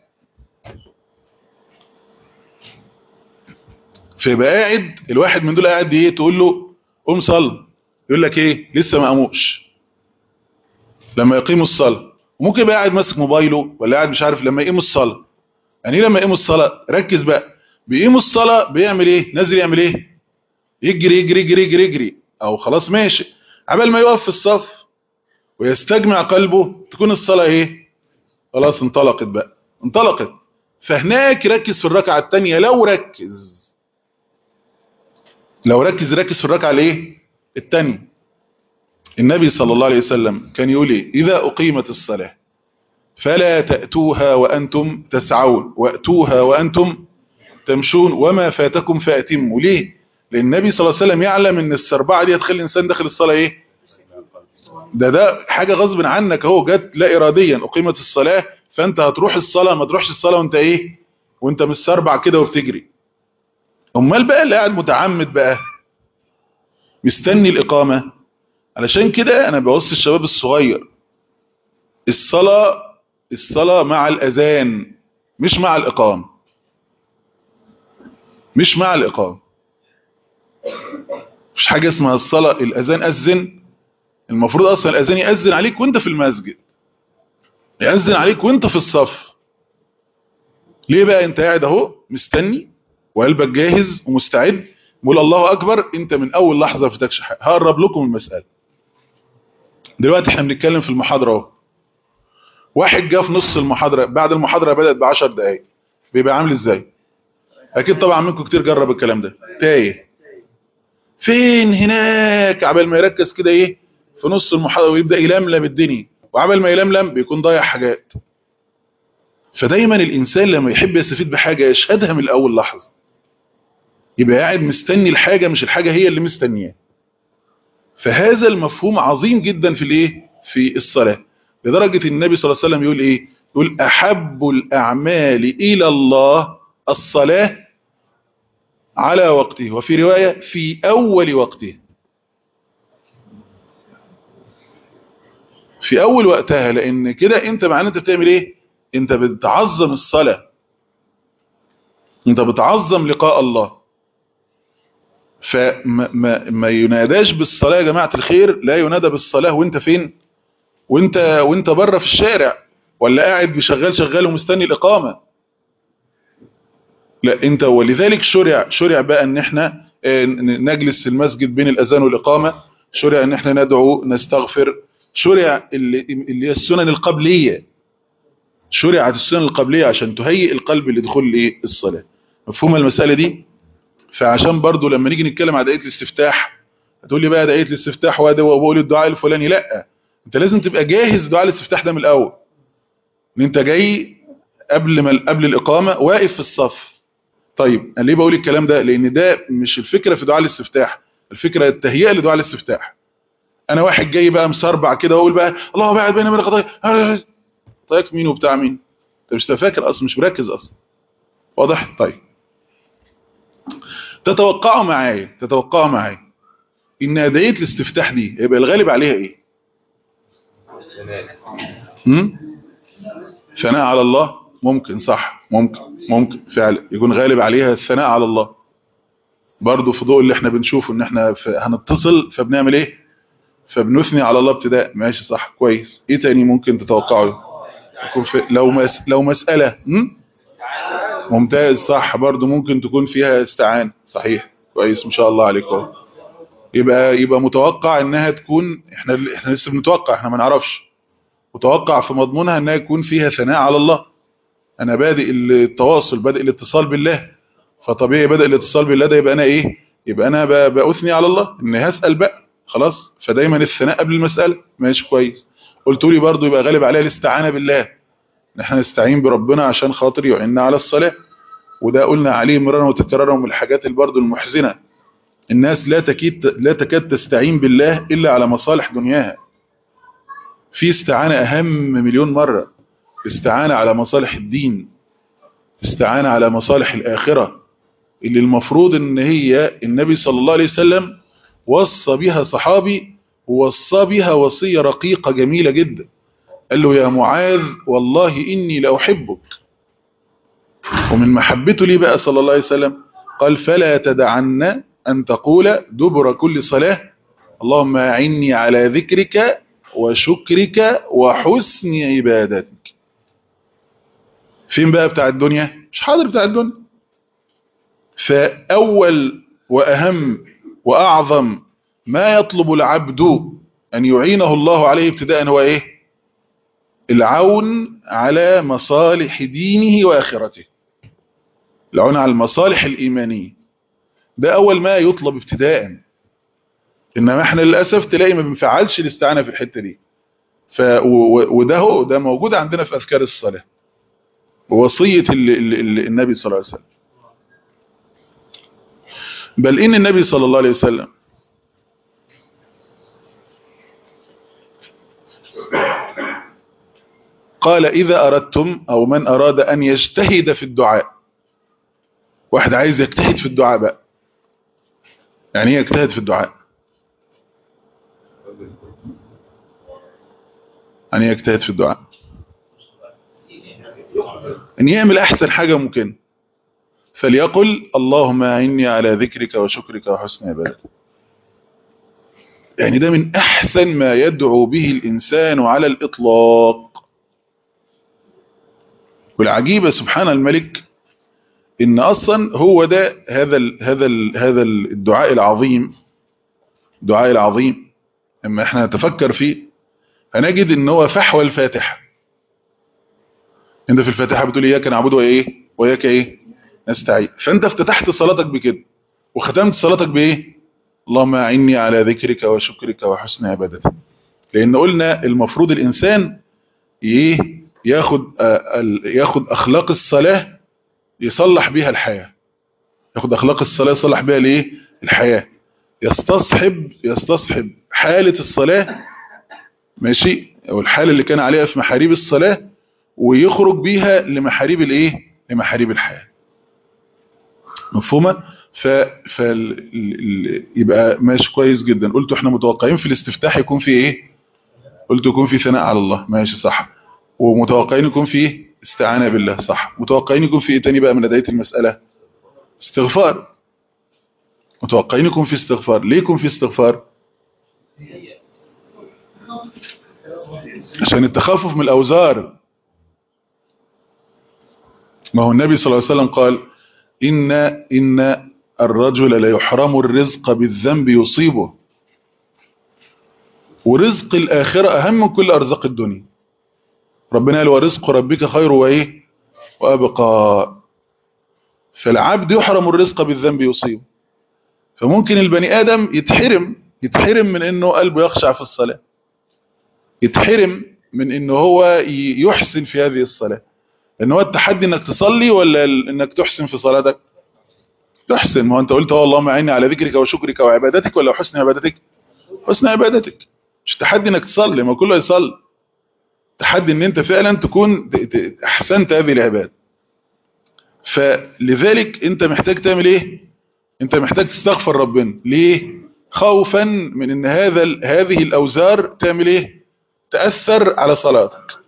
فيبقى قاعد الواحد من دول قاعد ايه تقول له قوم صل يقول لك ايه لسه ما قاموش لما يقيموا الصلاه وممكن يبقى قاعد ماسك موبايله ولا قاعد مش عارف لما يقيموا الصلاه يعني ايه لما يقيموا الصلاه ركز بقى بيقيموا الصلاه بيعمل ايه نازل يعمل ايه يجري يجري يجري يجري يجري او خلاص ماشي عبال ما يقف في الصف ويستجمع قلبه تكون الصلاه ايه خلاص انطلقت بقى انطلقت فهناك ركز في الركعه الثانيه لو ركز لو ركز ركز في الركعه الايه الثانيه النبي صلى الله عليه وسلم كان يقول ايه اذا اقيمت الصلاه فلا تاتوها وانتم تسعون واتوها وانتم تمشون وما فاتكم فاتموا ليه لان النبي صلى الله عليه وسلم يعلم ان السربعه دي هتخلي الانسان داخل الصلاه ايه ده ده حاجه غصب عنك اهو جت لا اراديا اقيمت الصلاه فانت هتروح الصلاه ما تروحش الصلاه وانت ايه وانت مستربع كده وبتجري امال بقى اللي قاعد متعمد بقى مستني الاقامه علشان كده انا بوصي الشباب الصغير الصلاه الصلاه مع الاذان مش مع الاقامه مش مع الاقامه مش حاجه اسمها الصلاه الاذان اذن المفروض اصلا الاذان ياذن عليك وانت في المسجد ياذن عليك وانت في الصف ليه بقى انت قاعد اهو مستني وقلبك جاهز ومستعد بقول الله اكبر انت من اول لحظه ما فاتكش حاجه هقرب لكم المساله دلوقتي احنا بنتكلم في المحاضره اهو واحد جه في نص المحاضره بعد المحاضره بدات ب 10 دقائق بيبقى عامل ازاي اكيد طبعا منكم كتير جرب الكلام ده تايه فين هناك عبال ما يركز كده ايه في نص المحاضره ويبدا يلملم الدنيا وعبال ما يلملم بيكون ضايع حاجات فدايما الانسان لما يحب يستفيد بحاجه يشهدها من اول لحظه يبقى قاعد مستني الحاجه مش الحاجه هي اللي مستنياه فهذا المفهوم عظيم جدا في الايه في الصلاه لدرجه النبي صلى الله عليه وسلم يقول ايه يقول احب الاعمال الى الله الصلاه على وقته وفي روايه في اول وقته في اول وقتها لان كده انت معناه انت بتعمل ايه انت بتعظم الصلاه انت بتعظم لقاء الله فما ما, ما يناداش بالصلاة يا جماعة الخير لا ينادى بالصلاة وانت فين وانت وانت بره في الشارع ولا قاعد بشغال شغال ومستني الإقامة لا انت ولذلك شرع شرع بقى ان احنا نجلس في المسجد بين الأذان والإقامة شرع ان احنا ندعو نستغفر شرع اللي, اللي هي السنن القبلية شرعت السنن القبلية عشان تهيئ القلب لدخول ايه الصلاة مفهوم المسألة دي فعشان برضو لما نيجي نتكلم على دقيقة الاستفتاح هتقول لي بقى دقيقة الاستفتاح وبقول الدعاء الفلاني لا انت لازم تبقى جاهز دعاء الاستفتاح ده من الاول ان انت جاي قبل ما قبل الاقامه واقف في الصف طيب انا ليه بقول الكلام ده لان ده مش الفكره في دعاء الاستفتاح الفكره التهيئه لدعاء الاستفتاح انا واحد جاي بقى مسربع كده واقول بقى الله باعد بين من خطايا طيب مين وبتاع مين انت مش فاكر اصلا مش مركز اصلا واضح طيب تتوقعوا معايا تتوقعوا معايا ان ادعيه الاستفتاح دي يبقى الغالب عليها ايه هم؟ ثناء على الله ممكن صح ممكن ممكن فعلا يكون غالب عليها الثناء على الله برضه في ضوء اللي احنا بنشوفه ان احنا هنتصل فبنعمل ايه فبنثني على الله ابتداء ماشي صح كويس ايه تاني ممكن تتوقعه يكون في لو مس لو مسألة هم؟ ممتاز صح برضه ممكن تكون فيها استعان صحيح كويس ما شاء الله عليك اهو يبقى يبقى متوقع انها تكون احنا احنا لسه بنتوقع احنا ما نعرفش متوقع في مضمونها انها يكون فيها ثناء على الله انا بادئ التواصل بادئ الاتصال بالله فطبيعي بدأ الاتصال بالله ده يبقى انا ايه يبقى انا باثني على الله اني هسأل بقى خلاص فدايما الثناء قبل المسألة ماشي كويس قلت لي برضو يبقى غالب عليها الاستعانة بالله نحن نستعين بربنا عشان خاطر يعيننا على الصلاة وده قلنا عليه مرارا وتكرارا من الحاجات برضو المحزنة الناس لا تكيد لا تكاد تستعين بالله إلا على مصالح دنياها في استعانة أهم مليون مرة استعانة على مصالح الدين استعانة على مصالح الآخرة اللي المفروض ان هي النبي صلى الله عليه وسلم وصى بها صحابي ووصى بها وصية رقيقة جميلة جدا قال له يا معاذ والله إني لأحبك ومن محبته لي بقى صلى الله عليه وسلم قال فلا تدعن أن تقول دبر كل صلاة اللهم أعني على ذكرك وشكرك وحسن عبادتك فين بقى بتاع الدنيا مش حاضر بتاع الدنيا فأول وأهم وأعظم ما يطلب العبد أن يعينه الله عليه ابتداء هو إيه العون على مصالح دينه وآخرته العون على المصالح الإيمانية ده أول ما يطلب ابتداء إنما احنا للأسف تلاقي ما بنفعلش الاستعانة في الحتة دي ف وده هو ده موجود عندنا في أذكار الصلاة ووصية النبي صلى الله عليه وسلم بل إن النبي صلى الله عليه وسلم قال إذا أردتم أو من أراد أن يجتهد في الدعاء واحد عايز يجتهد في الدعاء بقى يعني ايه يجتهد في الدعاء يعني يجتهد في الدعاء ان يعمل احسن حاجة ممكن فليقل اللهم اعني على ذكرك وشكرك وحسن عبادتك يعني ده من احسن ما يدعو به الانسان على الاطلاق والعجيبة سبحان الملك ان اصلا هو ده هذا ال هذا ال هذا الدعاء العظيم الدعاء العظيم اما احنا نتفكر فيه هنجد ان هو فحوى الفاتحه انت في الفاتحه بتقول اياك نعبد وايه واياك ايه نستعين فانت افتتحت صلاتك بكده وختمت صلاتك بايه اللهم اعني على ذكرك وشكرك وحسن عبادتك لان قلنا المفروض الانسان ايه ياخد ياخد اخلاق الصلاه يصلح بيها الحياه ياخد اخلاق الصلاه يصلح بيها الايه الحياه يستصحب يستصحب حاله الصلاه ماشي او الحاله اللي كان عليها في محاريب الصلاه ويخرج بيها لمحاريب الايه لمحاريب الحياه مفهومه ف ف يبقى ماشي كويس جدا قلت احنا متوقعين في الاستفتاح يكون في ايه قلت يكون في ثناء على الله ماشي صح ومتوقعين يكون في استعانه بالله صح متوقعين يكون في ايه تاني بقى من ادعيه المساله استغفار متوقعين يكون في استغفار ليه يكون في استغفار عشان التخفف من الأوزار ما هو النبي صلى الله عليه وسلم قال إن, إن الرجل لا يحرم الرزق بالذنب يصيبه ورزق الآخرة أهم من كل أرزاق الدنيا ربنا قال ورزق ربك خير وإيه وأبقى فالعبد يحرم الرزق بالذنب يصيبه فممكن البني آدم يتحرم يتحرم من أنه قلبه يخشع في الصلاة يتحرم من أنه هو يحسن في هذه الصلاة ان هو التحدي انك تصلي ولا انك تحسن في صلاتك تحسن ما هو انت قلت اللهم اعني على ذكرك وشكرك وعبادتك ولا حسن عبادتك حسن عبادتك مش تحدي انك تصلي ما كله يصلي تحدي ان انت فعلا تكون احسنت هذه العباده فلذلك انت محتاج تعمل ايه انت محتاج تستغفر ربنا ليه خوفا من ان هذا هذه الاوزار تعمل ايه تاثر على صلاتك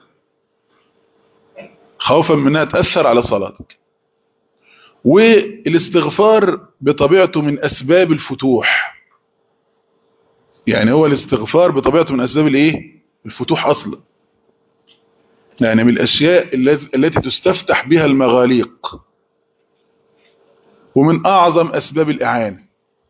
خوفا منها تأثر على صلاتك والاستغفار بطبيعته من أسباب الفتوح يعني هو الاستغفار بطبيعته من أسباب الايه الفتوح أصلا يعني من الأشياء التي تستفتح بها المغاليق ومن أعظم أسباب الإعانة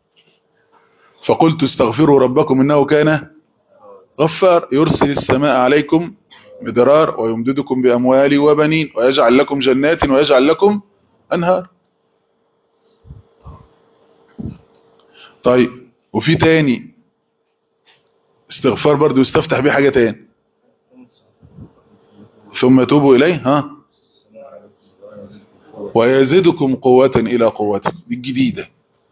فقلت استغفروا ربكم إنه كان غفار يرسل السماء عليكم مدرار ويمددكم بأموال وبنين ويجعل لكم جنات ويجعل لكم أنهار طيب وفي تاني استغفار برضو يستفتح بيه حاجة تاني ثم توبوا إليه ها ويزيدكم قوة إلى قوتكم دي الجديدة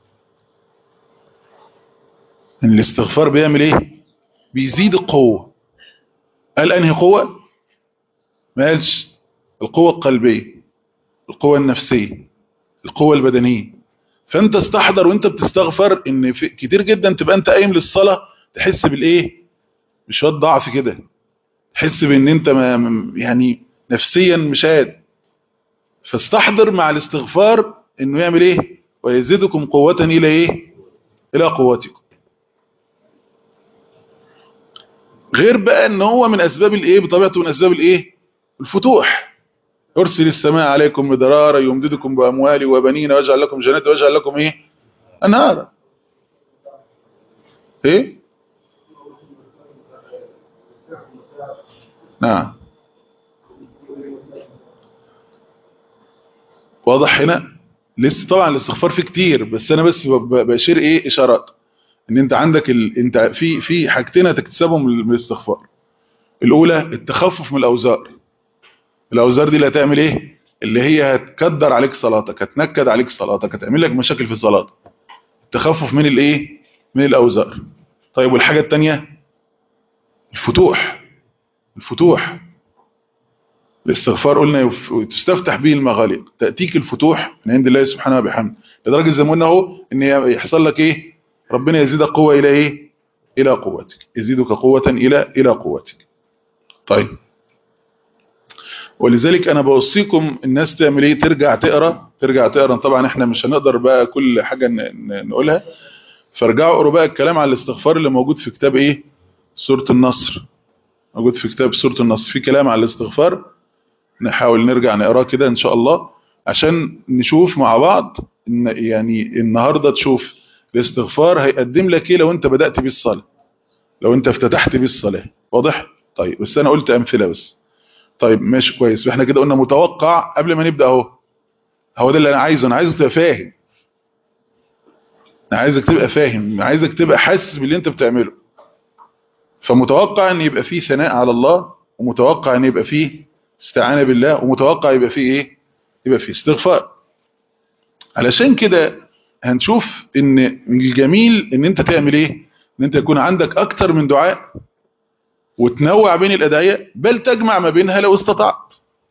الاستغفار بيعمل ايه بيزيد القوة قال انهي قوة ما قالش القوة القلبية القوة النفسية القوة البدنية فانت استحضر وانت بتستغفر ان في كتير جدا تبقى انت قايم للصلاة تحس بالايه بشوية ضعف كده تحس بان انت ما يعني نفسيا مش قادر فاستحضر مع الاستغفار انه يعمل ايه ويزيدكم قوة الى ايه الى قوتكم غير بقى ان هو من اسباب الايه بطبيعته من اسباب الايه الفتوح يرسل السماء عليكم مدرارا يمددكم باموال وبنين ويجعل لكم جنات ويجعل لكم ايه انهارا ايه نعم واضح هنا لسه طبعا الاستغفار فيه كتير بس انا بس بشير ايه اشارات ان انت عندك ال... انت في في حاجتين هتكتسبهم من الاستغفار الاولى التخفف من الاوزار الاوزار دي اللي هتعمل ايه اللي هي هتكدر عليك صلاتك هتنكد عليك صلاتك هتعمل لك مشاكل في الصلاه التخفف من الايه من الاوزار طيب والحاجه الثانيه الفتوح الفتوح الاستغفار قلنا يف... تستفتح به المغاليق تاتيك الفتوح من عند الله سبحانه وبحمده لدرجه زي ما قلنا اهو ان يحصل لك ايه ربنا يزيدك قوة إلى إيه؟ إلى قوتك يزيدك قوة إلى إلى قوتك طيب ولذلك أنا بوصيكم الناس تعمل إيه ترجع تقرأ ترجع تقرأ طبعا إحنا مش هنقدر بقى كل حاجة نقولها فارجعوا اقروا بقى الكلام على الاستغفار اللي موجود في كتاب إيه سورة النصر موجود في كتاب سورة النصر في كلام على الاستغفار نحاول نرجع نقراه كده إن شاء الله عشان نشوف مع بعض إن يعني النهاردة تشوف الاستغفار هيقدم لك ايه لو انت بدأت بيه الصلاة لو انت افتتحت بيه الصلاة واضح طيب بس انا قلت امثلة بس طيب ماشي كويس احنا كده قلنا متوقع قبل ما نبدأ اهو هو ده اللي انا عايزه انا عايزك تبقى فاهم انا عايزك تبقى فاهم عايزك تبقى حاسس باللي انت بتعمله فمتوقع ان يبقى فيه ثناء على الله ومتوقع ان يبقى فيه استعانة بالله ومتوقع يبقى فيه ايه يبقى فيه استغفار علشان كده هنشوف ان من الجميل ان انت تعمل ايه ان انت يكون عندك اكتر من دعاء وتنوع بين الادعية بل تجمع ما بينها لو استطعت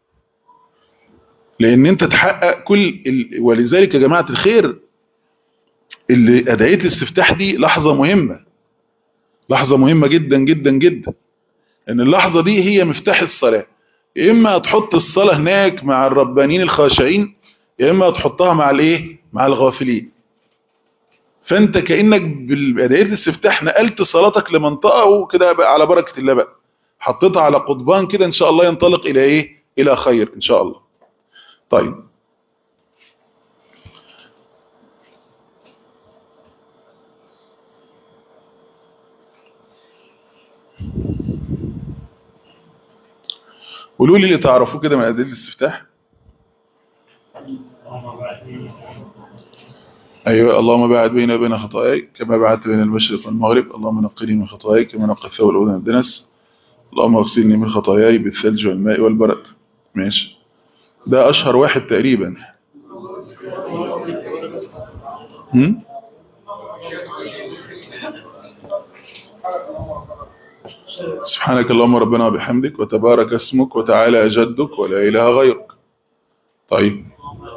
لان انت تحقق كل ال... ولذلك يا جماعة الخير اللي ادعية الاستفتاح دي لحظة مهمة لحظة مهمة جدا جدا جدا ان اللحظة دي هي مفتاح الصلاة يا اما تحط الصلاة هناك مع الربانين الخاشعين يا اما تحطها مع الايه مع الغافلين فانت كانك بادعيه الاستفتاح نقلت صلاتك لمنطقه وكده بقى على بركه الله بقى حطيتها على قضبان كده ان شاء الله ينطلق الى ايه الى خير ان شاء الله طيب قولوا لي اللي تعرفوه كده من ادله الاستفتاح أيوة اللهم باعد بيني وبين خطاياي كما بعدت بين المشرق والمغرب اللهم نقني من خطاياي كما نقى الثوب الأولى من الدنس اللهم اغسلني من خطاياي بالثلج والماء والبرد ماشي ده أشهر واحد تقريبا هم؟ سبحانك اللهم ربنا وبحمدك وتبارك اسمك وتعالى جدك ولا إله غيرك طيب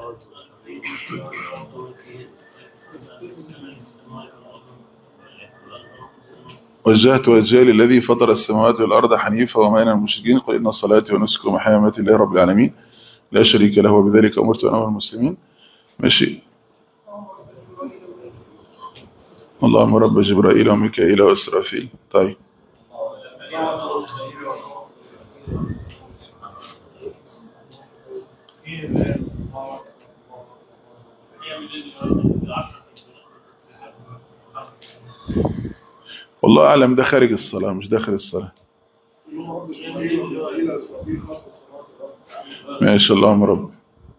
وجهت وجهي للذي فطر السماوات والأرض حنيفا وما أنا المشركين قل إن صلاتي ونسكي ومحياي ومماتي لله رب العالمين لا شريك له وبذلك أمرت وأنا من المسلمين ماشي اللهم رب جبرائيل وميكائيل وإسرافيل طيب والله أعلم ده خارج الصلاة مش داخل الصلاة ماشي اللهم رب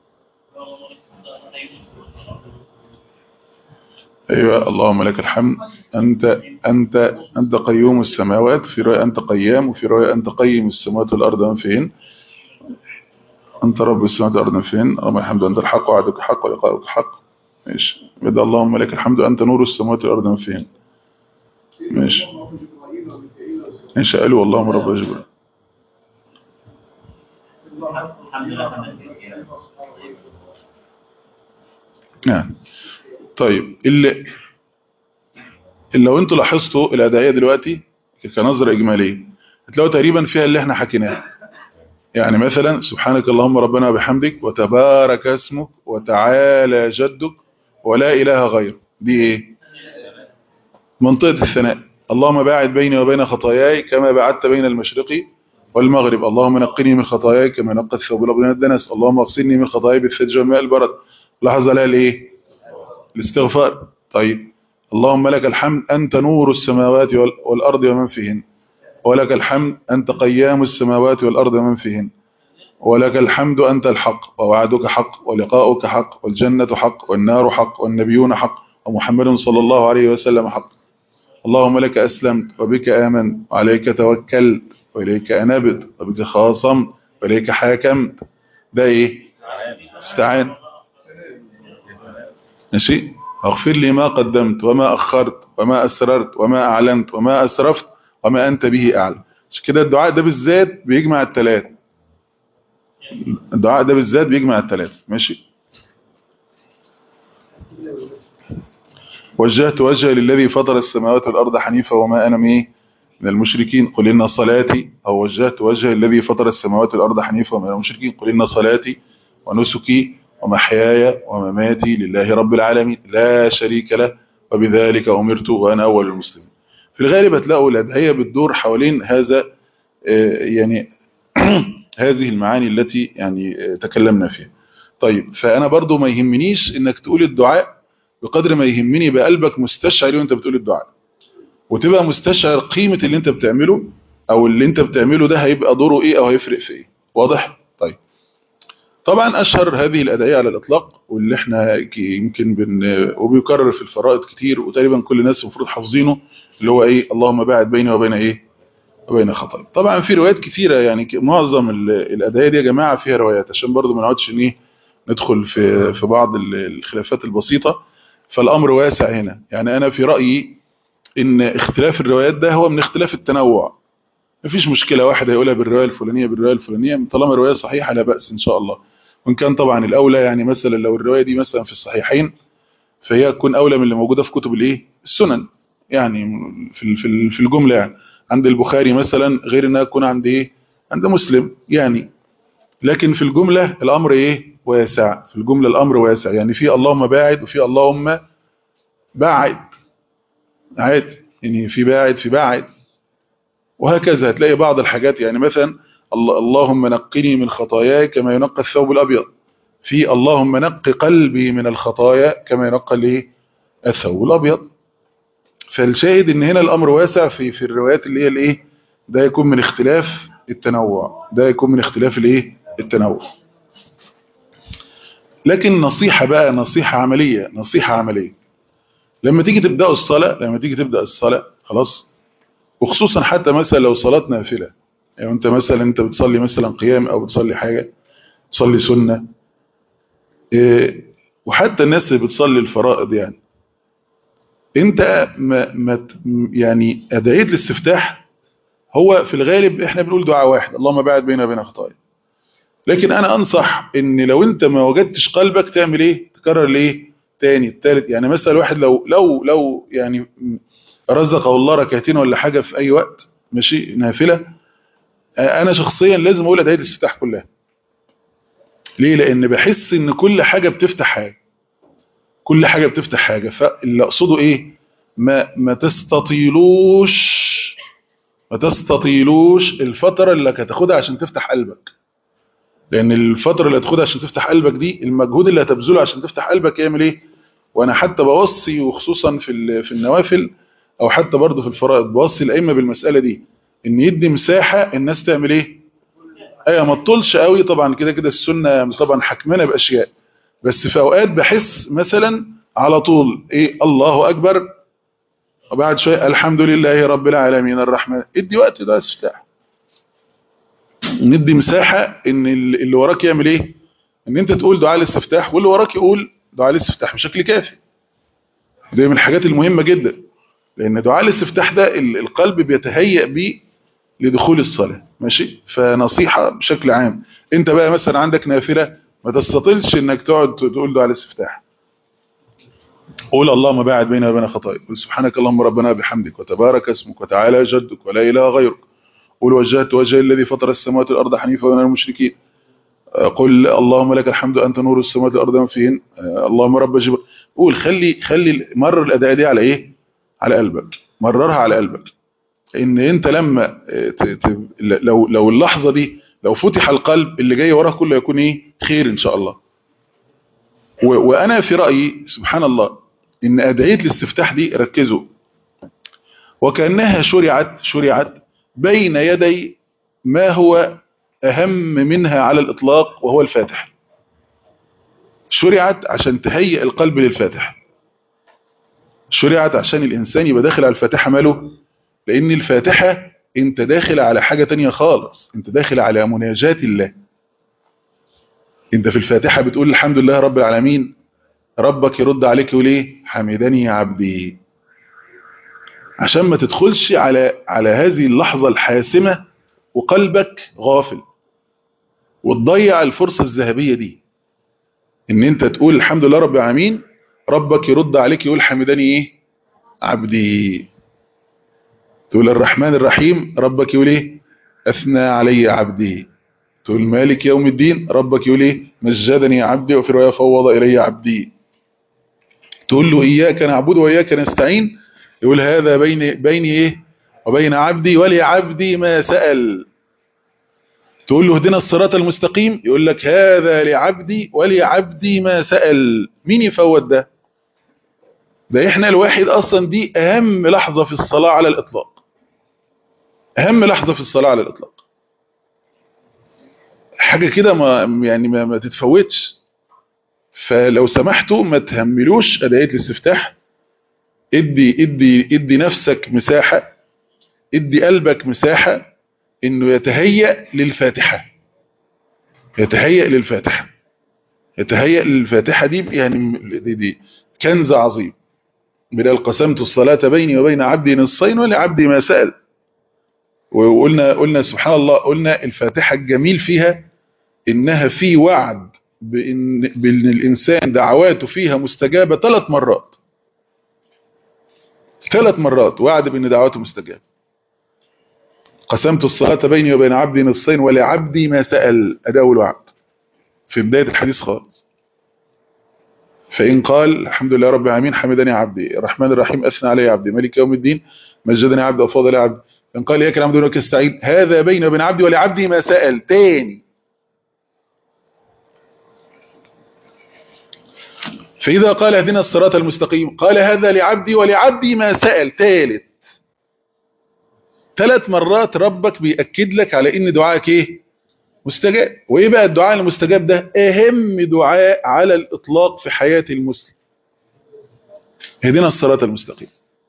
أيوة اللهم لك الحمد أنت أنت أنت قيوم السماوات في رأي أنت قيام وفي رأي أنت قيم السماوات والأرض من فين أنت رب السماوات والأرض من فين اللهم الحمد أنت الحق وعدك حق ولقاؤك حق ماشي بدأ اللهم لك الحمد أنت نور السماوات والأرض من فين ماشي إن شاء الله اللهم رب جبريل نعم طيب اللي اللي لو انتوا لاحظتوا الادعيه دلوقتي كنظره اجماليه هتلاقوا تقريبا فيها اللي احنا حكيناه يعني مثلا سبحانك اللهم ربنا وبحمدك وتبارك اسمك وتعالى جدك ولا اله غيرك دي ايه منطقه الثناء اللهم باعد بيني وبين خطاياي كما بعدت بين المشرق والمغرب اللهم نقني من خطاياي كما نقى الثوب الابيض من الدنس اللهم اغسلني من خطاياي بالثلج والماء البرد لاحظ عليها الايه الاستغفار طيب اللهم لك الحمد أنت نور السماوات والأرض ومن فيهن ولك الحمد أنت قيام السماوات والأرض ومن فيهن ولك الحمد أنت الحق ووعدك حق ولقاؤك حق والجنة حق والنار حق والنبيون حق ومحمد صلى الله عليه وسلم حق اللهم لك أسلمت وبك آمن وعليك توكلت وإليك أنبت وبك خاصمت وإليك حاكمت ده إيه استعان ماشي اغفر لي ما قدمت وما أخرت وما أسررت وما أعلنت وما أسرفت وما أنت به أعلم مش كده الدعاء ده بالذات بيجمع الثلاث الدعاء ده بالذات بيجمع الثلاث ماشي وجهت وجهي للذي فطر السماوات والأرض حنيفا وما أنا من من المشركين قل إن صلاتي أو وجهت وجهي الذي فطر السماوات والأرض حنيفا وما أنا المشركين قل إن صلاتي ونسكي ومحياي ومماتي لله رب العالمين لا شريك له وبذلك أمرت وأنا أول المسلمين في الغالب هتلاقوا الأدعية بتدور حوالين هذا يعني هذه المعاني التي يعني تكلمنا فيها طيب فأنا برضو ما يهمنيش إنك تقول الدعاء بقدر ما يهمني يبقى قلبك مستشعر وانت بتقول الدعاء وتبقى مستشعر قيمة اللي انت بتعمله او اللي انت بتعمله ده هيبقى دوره ايه او هيفرق في ايه واضح طيب طبعا اشهر هذه الادعية على الاطلاق واللي احنا يمكن بن وبيكرر في الفرائض كتير وتقريبا كل الناس المفروض حافظينه اللي هو ايه اللهم باعد بيني وبين ايه وبين خطايا طبعا في روايات كتيرة يعني معظم الادعية دي يا جماعة فيها روايات عشان برضو ما نقعدش ايه ندخل في في بعض الخلافات البسيطة فالامر واسع هنا يعني انا في رأيي ان اختلاف الروايات ده هو من اختلاف التنوع مفيش مشكلة واحد هيقولها بالرواية الفلانية بالرواية الفلانية طالما الرواية صحيحة لا بأس ان شاء الله وان كان طبعا الاولى يعني مثلا لو الرواية دي مثلا في الصحيحين فهي تكون اولى من اللي موجودة في كتب الايه السنن يعني في في في الجملة يعني عند البخاري مثلا غير انها تكون عند ايه عند مسلم يعني لكن في الجملة الامر ايه واسع في الجملة الامر واسع يعني في اللهم باعد وفي اللهم باعد عادي يعني في باعد في باعد وهكذا هتلاقي بعض الحاجات يعني مثلا الله اللهم نقني من خطاياي كما ينقى الثوب الأبيض في اللهم نق قلبي من الخطايا كما ينقى الايه الثوب الأبيض فالشاهد ان هنا الأمر واسع في في الروايات اللي هي الايه ده يكون من اختلاف التنوع ده يكون من اختلاف الايه التنوع لكن نصيحة بقى نصيحة عملية نصيحة عملية لما تيجي تبدأوا الصلاة لما تيجي تبدأ الصلاة خلاص وخصوصا حتى مثلا لو صلاة نافلة يعني انت مثلا انت بتصلي مثلا قيام او بتصلي حاجة تصلي سنة إيه وحتى الناس اللي بتصلي الفرائض يعني انت ما ما يعني ادعيه الاستفتاح هو في الغالب احنا بنقول دعاء واحد اللهم باعد بيننا وبين خطايا لكن انا انصح ان لو انت ما وجدتش قلبك تعمل ايه تكرر ليه تاني التالت يعني مثلا الواحد لو لو لو يعني رزقه الله ركعتين ولا حاجة في اي وقت ماشي نافلة انا شخصيا لازم اقول ادعيه الاستفتاح كلها ليه لان بحس ان كل حاجة بتفتح حاجة كل حاجة بتفتح حاجة فاللي اقصده ايه ما ما تستطيلوش ما تستطيلوش الفترة اللي هتاخدها عشان تفتح قلبك لان الفترة اللي هتاخدها عشان تفتح قلبك دي المجهود اللي هتبذله عشان تفتح قلبك يعمل ايه وانا حتى بوصي وخصوصا في في النوافل او حتى برضه في الفرائض بوصي الائمه بالمسألة دي ان يدي مساحة الناس تعمل ايه ايوه ما تطولش قوي طبعا كده كده السنة طبعا حكمنا باشياء بس في اوقات بحس مثلا على طول ايه الله اكبر وبعد شوية الحمد لله رب العالمين الرحمن ادي وقت ده استفتاح ندي مساحة ان اللي وراك يعمل ايه ان انت تقول دعاء الاستفتاح واللي وراك يقول دعاء الاستفتاح بشكل كافي ده من الحاجات المهمة جدا لان دعاء الاستفتاح ده القلب بيتهيأ بيه لدخول الصلاة ماشي فنصيحة بشكل عام انت بقى مثلا عندك نافلة ما تستطيلش انك تقعد تقول دعاء الاستفتاح قول اللهم باعد بيننا وبين خطايا قل سبحانك اللهم ربنا بحمدك وتبارك اسمك وتعالى جدك ولا اله غيرك قل وجهت وجه الذي فطر السماوات والارض حنيفا ومن المشركين قل اللهم لك الحمد انت نور السماوات والارض وما فيهن اللهم رب جبر قول خلي خلي مرر الاداء دي على ايه على قلبك مررها على قلبك ان انت لما ت... ت... لو لو اللحظه دي لو فتح القلب اللي جاي وراه كله يكون ايه خير ان شاء الله و... وانا في رايي سبحان الله ان ادعيه الاستفتاح دي ركزوا وكانها شرعت شرعت بين يدي ما هو اهم منها على الاطلاق وهو الفاتح شرعت عشان تهيئ القلب للفاتح شرعت عشان الانسان يبقى داخل على الفاتحه ماله لان الفاتحه انت داخل على حاجه تانية خالص انت داخل على مناجاه الله انت في الفاتحه بتقول الحمد لله رب العالمين ربك يرد عليك وليه حمدني يا عبدي عشان ما تدخلش على على هذه اللحظة الحاسمة وقلبك غافل وتضيع الفرصة الذهبية دي ان انت تقول الحمد لله رب العالمين ربك يرد عليك يقول حمدني ايه عبدي تقول الرحمن الرحيم ربك يقول ايه اثنى علي عبدي تقول مالك يوم الدين ربك يقول ايه مجدني عبدي وفي رواية فوض الي عبدي تقول له إياك نعبد وإياك نستعين يقول هذا بيني, بيني إيه وبين عبدي ولعبدي ما سأل تقول له اهدنا الصراط المستقيم يقول لك هذا لعبدي ولعبدي ما سأل مين يفوت ده ده احنا الواحد اصلا دي اهم لحظة في الصلاة على الاطلاق اهم لحظة في الصلاة على الاطلاق حاجة كده ما يعني ما, ما تتفوتش فلو سمحتوا ما تهملوش ادعية الاستفتاح ادي ادي ادي نفسك مساحة ادي قلبك مساحة انه يتهيأ للفاتحة يتهيأ للفاتحة يتهيأ للفاتحة دي يعني دي, دي كنز عظيم بدل قسمت الصلاة بيني وبين عبدي نصين ولعبدي ما سأل وقلنا قلنا سبحان الله قلنا الفاتحة الجميل فيها انها في وعد بإن, بأن الإنسان دعواته فيها مستجابة ثلاث مرات ثلاث مرات وعد بأن دعواته مستجابة قسمت الصلاة بيني وبين عبدي نصين ولعبدي ما سأل أداء الوعد في بداية الحديث خالص فإن قال الحمد لله رب العالمين حمدني عبدي الرحمن الرحيم أثنى علي عبدي ملك يوم الدين مجدني عبدي وفضل عبدي إن قال إياك نعبد ولك استعين هذا بيني وبين عبدي ولعبدي ما سأل تاني فإذا قال اهدنا الصراط المستقيم قال هذا لعبدي ولعبدي ما سأل ثالث ثلاث مرات ربك بيأكد لك على ان دعائك ايه مستجاب وايه بقى الدعاء المستجاب ده اهم دعاء على الاطلاق في حياة المسلم اهدنا الصراط المستقيم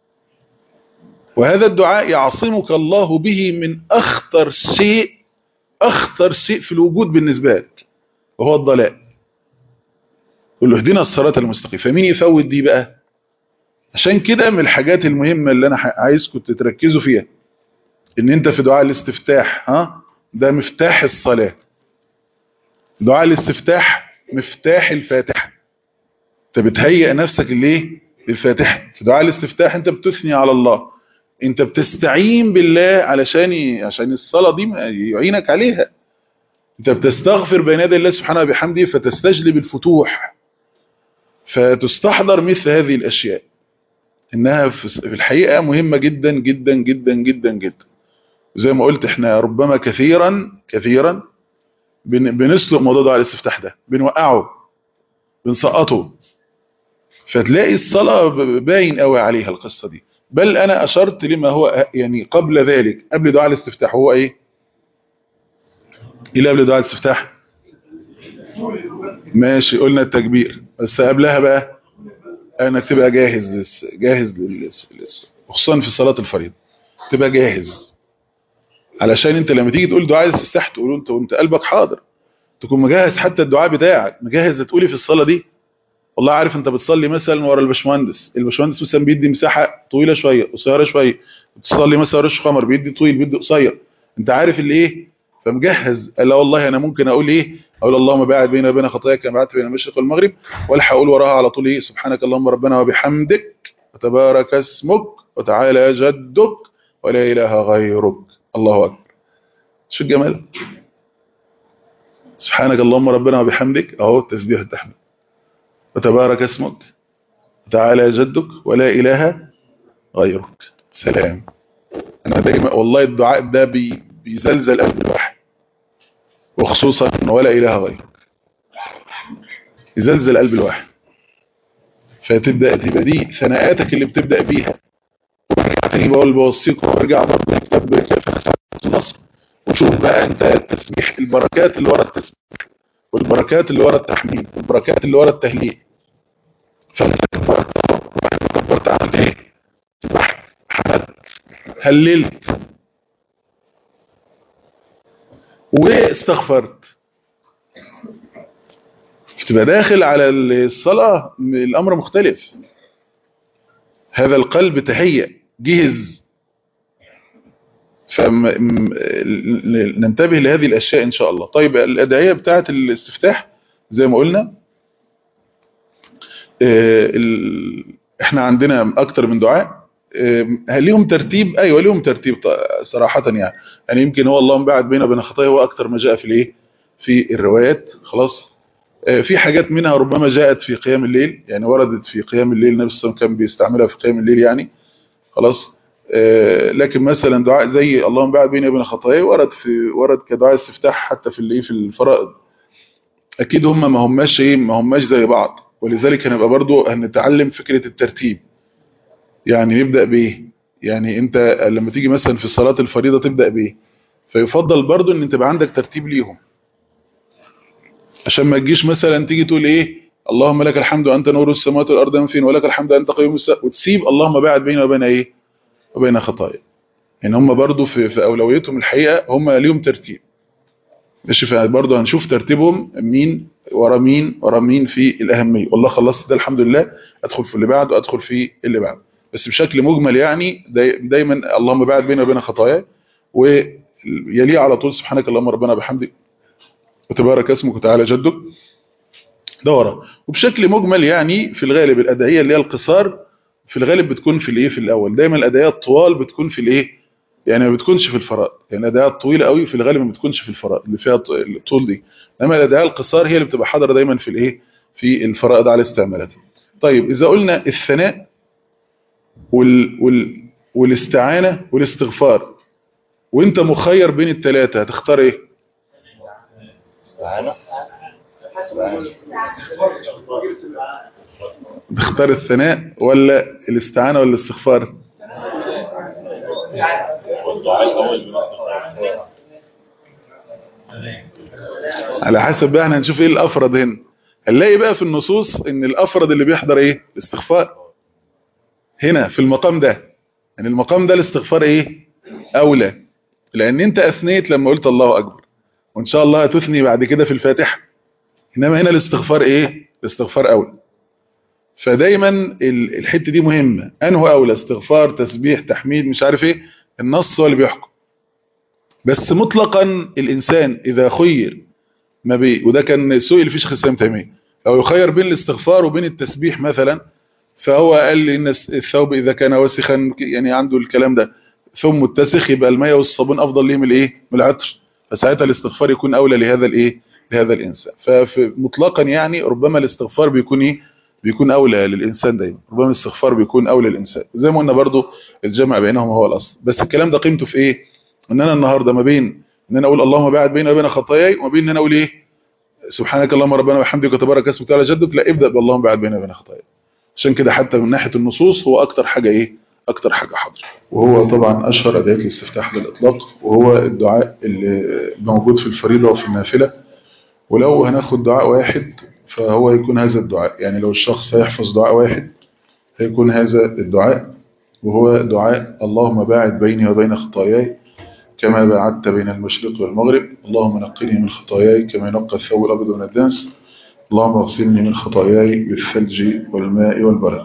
وهذا الدعاء يعصمك الله به من اخطر شيء اخطر شيء في الوجود بالنسبة لك وهو الضلال قل له اهدنا الصراط المستقيم فمين يفوت دي بقى عشان كده من الحاجات المهمة اللي انا عايزكم تركزوا فيها ان انت في دعاء الاستفتاح ها ده مفتاح الصلاة دعاء الاستفتاح مفتاح الفاتحة انت بتهيئ نفسك ليه للفاتحة في دعاء الاستفتاح انت بتثني على الله انت بتستعين بالله علشان عشان الصلاة دي يعينك عليها انت بتستغفر بين يدي الله سبحانه وبحمده فتستجلب الفتوح فتستحضر مثل هذه الاشياء انها في الحقيقة مهمة جدا جدا جدا جدا جدا زي ما قلت احنا ربما كثيرا كثيرا بنسلق موضوع دعاء الاستفتاح ده بنوقعه بنسقطه فتلاقي الصلاة باين قوي عليها القصة دي بل انا اشرت لما هو يعني قبل ذلك قبل دعاء الاستفتاح هو ايه ايه قبل دعاء الاستفتاح ماشي قلنا التكبير بس قبلها بقى انك تبقى جاهز لس جاهز للس لس خصوصا في صلاة الفريضة تبقى جاهز علشان انت لما تيجي تقول دعاء الاستفتاح تقول انت وانت قلبك حاضر تكون مجهز حتى الدعاء بتاعك مجهز تقولي في الصلاة دي والله عارف انت بتصلي مثلا ورا الباشمهندس الباشمهندس مثلا بيدي مساحة طويلة شوية قصيرة شوية بتصلي مثلا رش خمر بيدي طويل بيدي قصير انت عارف اللي ايه فمجهز لا والله انا ممكن اقول ايه اقول اللهم باعد بيني وبين خطاياك كما بعدت بين المشرق والمغرب والحق اقول وراها على طول ايه سبحانك اللهم ربنا وبحمدك وتبارك اسمك وتعالى جدك ولا اله غيرك الله اكبر شو الجمال سبحانك اللهم ربنا وبحمدك اهو تسبيح التحميد وتبارك اسمك وتعالى جدك ولا اله غيرك سلام انا دايما والله الدعاء ده بي بيزلزل قلب الواحد وخصوصا ولا اله غيرك يزلزل قلب الواحد فتبدا تبقى دي ثناءاتك اللي بتبدا بيها تاني بقول بوصيكم وارجع برضه كتاب كيف النصر وشوف بقى انت التسبيح البركات اللي ورا التسبيح والبركات اللي ورا التحميد والبركات اللي ورا التهليل فانت كبرت كبرت عملت ايه؟ سبحت حمدت هللت واستغفرت تبقى داخل على الصلاة الأمر مختلف هذا القلب تهيأ جهز فننتبه لهذه الأشياء إن شاء الله طيب الأدعية بتاعة الاستفتاح زي ما قلنا احنا عندنا أكتر من دعاء هل ليهم ترتيب ايوه ليهم ترتيب صراحه يعني يعني يمكن هو اللهم بعد بيننا وبين خطايا هو اكتر ما جاء في الايه في الروايات خلاص في حاجات منها ربما جاءت في قيام الليل يعني وردت في قيام الليل النبي صلى الله عليه وسلم كان بيستعملها في قيام الليل يعني خلاص لكن مثلا دعاء زي اللهم بعد بيني وبين خطايا ورد في ورد كدعاء استفتاح حتى في الايه في الفرائض اكيد هم ما هماش ايه ما هماش زي بعض ولذلك هنبقى برضو هنتعلم فكره الترتيب يعني نبدأ بإيه يعني انت لما تيجي مثلا في صلاة الفريضة تبدأ بإيه فيفضل برضو ان تبقى عندك ترتيب ليهم عشان ما تجيش مثلا تيجي تقول ايه اللهم لك الحمد وانت نور السماوات والارض من فين ولك الحمد انت قيوم السماء وتسيب اللهم باعد بيني وبين ايه وبين خطايا يعني هم برضو في, في اولويتهم الحقيقة هم ليهم ترتيب ماشي فبرضو هنشوف ترتيبهم مين ورا مين ورا مين في الاهمية والله خلصت ده الحمد لله ادخل في اللي بعده ادخل في اللي بعده بس بشكل مجمل يعني داي دايما اللهم بعد بيني وبين خطاياي ويليه على طول سبحانك اللهم ربنا بحمدك وتبارك اسمك وتعالى جدك ده ورا وبشكل مجمل يعني في الغالب الادعيه اللي هي القصار في الغالب بتكون في الايه في الاول دايما الادعيه الطوال بتكون في الايه يعني ما بتكونش في الفرائض يعني الادعيه الطويله قوي في الغالب ما بتكونش في الفرائض اللي فيها الطول دي انما الادعيه القصار هي اللي بتبقى حاضره دايما في الايه في الفرائض على استعمالاتها طيب إذا قلنا الثناء وال وال والاستعانة والاستغفار وانت مخير بين الثلاثة هتختار ايه استعانة تختار الثناء ولا الاستعانة ولا الاستغفار والدعاء الأول من الاستغفار على حسب بقى احنا هنشوف ايه الافرد هنا هنلاقي بقى في النصوص ان الافرد اللي بيحضر ايه الاستغفار هنا في المقام ده يعني المقام ده الاستغفار ايه اولى لان انت اثنيت لما قلت الله اكبر وان شاء الله هتثني بعد كده في الفاتحه انما هنا الاستغفار ايه الاستغفار اولى فدايما ال- الحته دي مهمه انه اولى استغفار تسبيح تحميد مش عارف ايه النص هو اللي بيحكم بس مطلقا الانسان اذا خير ما بي وده كان سئل في شيخ الاسلام تيميه لو يخير بين الاستغفار وبين التسبيح مثلا فهو قال لي ان الثوب اذا كان وسخا يعني عنده الكلام ده ثم متسخ يبقى الميه والصابون افضل ليه من الايه من العطر فساعتها الاستغفار يكون اولى لهذا الايه لهذا الانسان فمطلقا يعني ربما الاستغفار بيكون ايه بيكون اولى للانسان دايما ربما الاستغفار بيكون اولى للانسان زي ما قلنا برضو الجمع بينهم هو الاصل بس الكلام ده قيمته في ايه ان انا النهارده ما بين ان انا اقول اللهم باعد بيني وبين خطاياي وما بين ان انا اقول ايه سبحانك اللهم ربنا وبحمدك وتبارك اسمك وتعالى جدك لا ابدا باللهم باعد بيني وبين خطاياي عشان كده حتى من ناحيه النصوص هو اكتر حاجه ايه اكتر حاجه حاضر وهو طبعا اشهر ادعيه الاستفتاح على الاطلاق وهو الدعاء اللي موجود في الفريضه وفي النافله ولو هناخد دعاء واحد فهو يكون هذا الدعاء يعني لو الشخص هيحفظ دعاء واحد هيكون هذا الدعاء وهو دعاء اللهم باعد بيني وبين خطاياي كما باعدت بين المشرق والمغرب اللهم نقني من خطاياي كما ينقى الثوب الابيض من الدنس اللهم اغسلني من خطاياي بالثلج والماء والبرد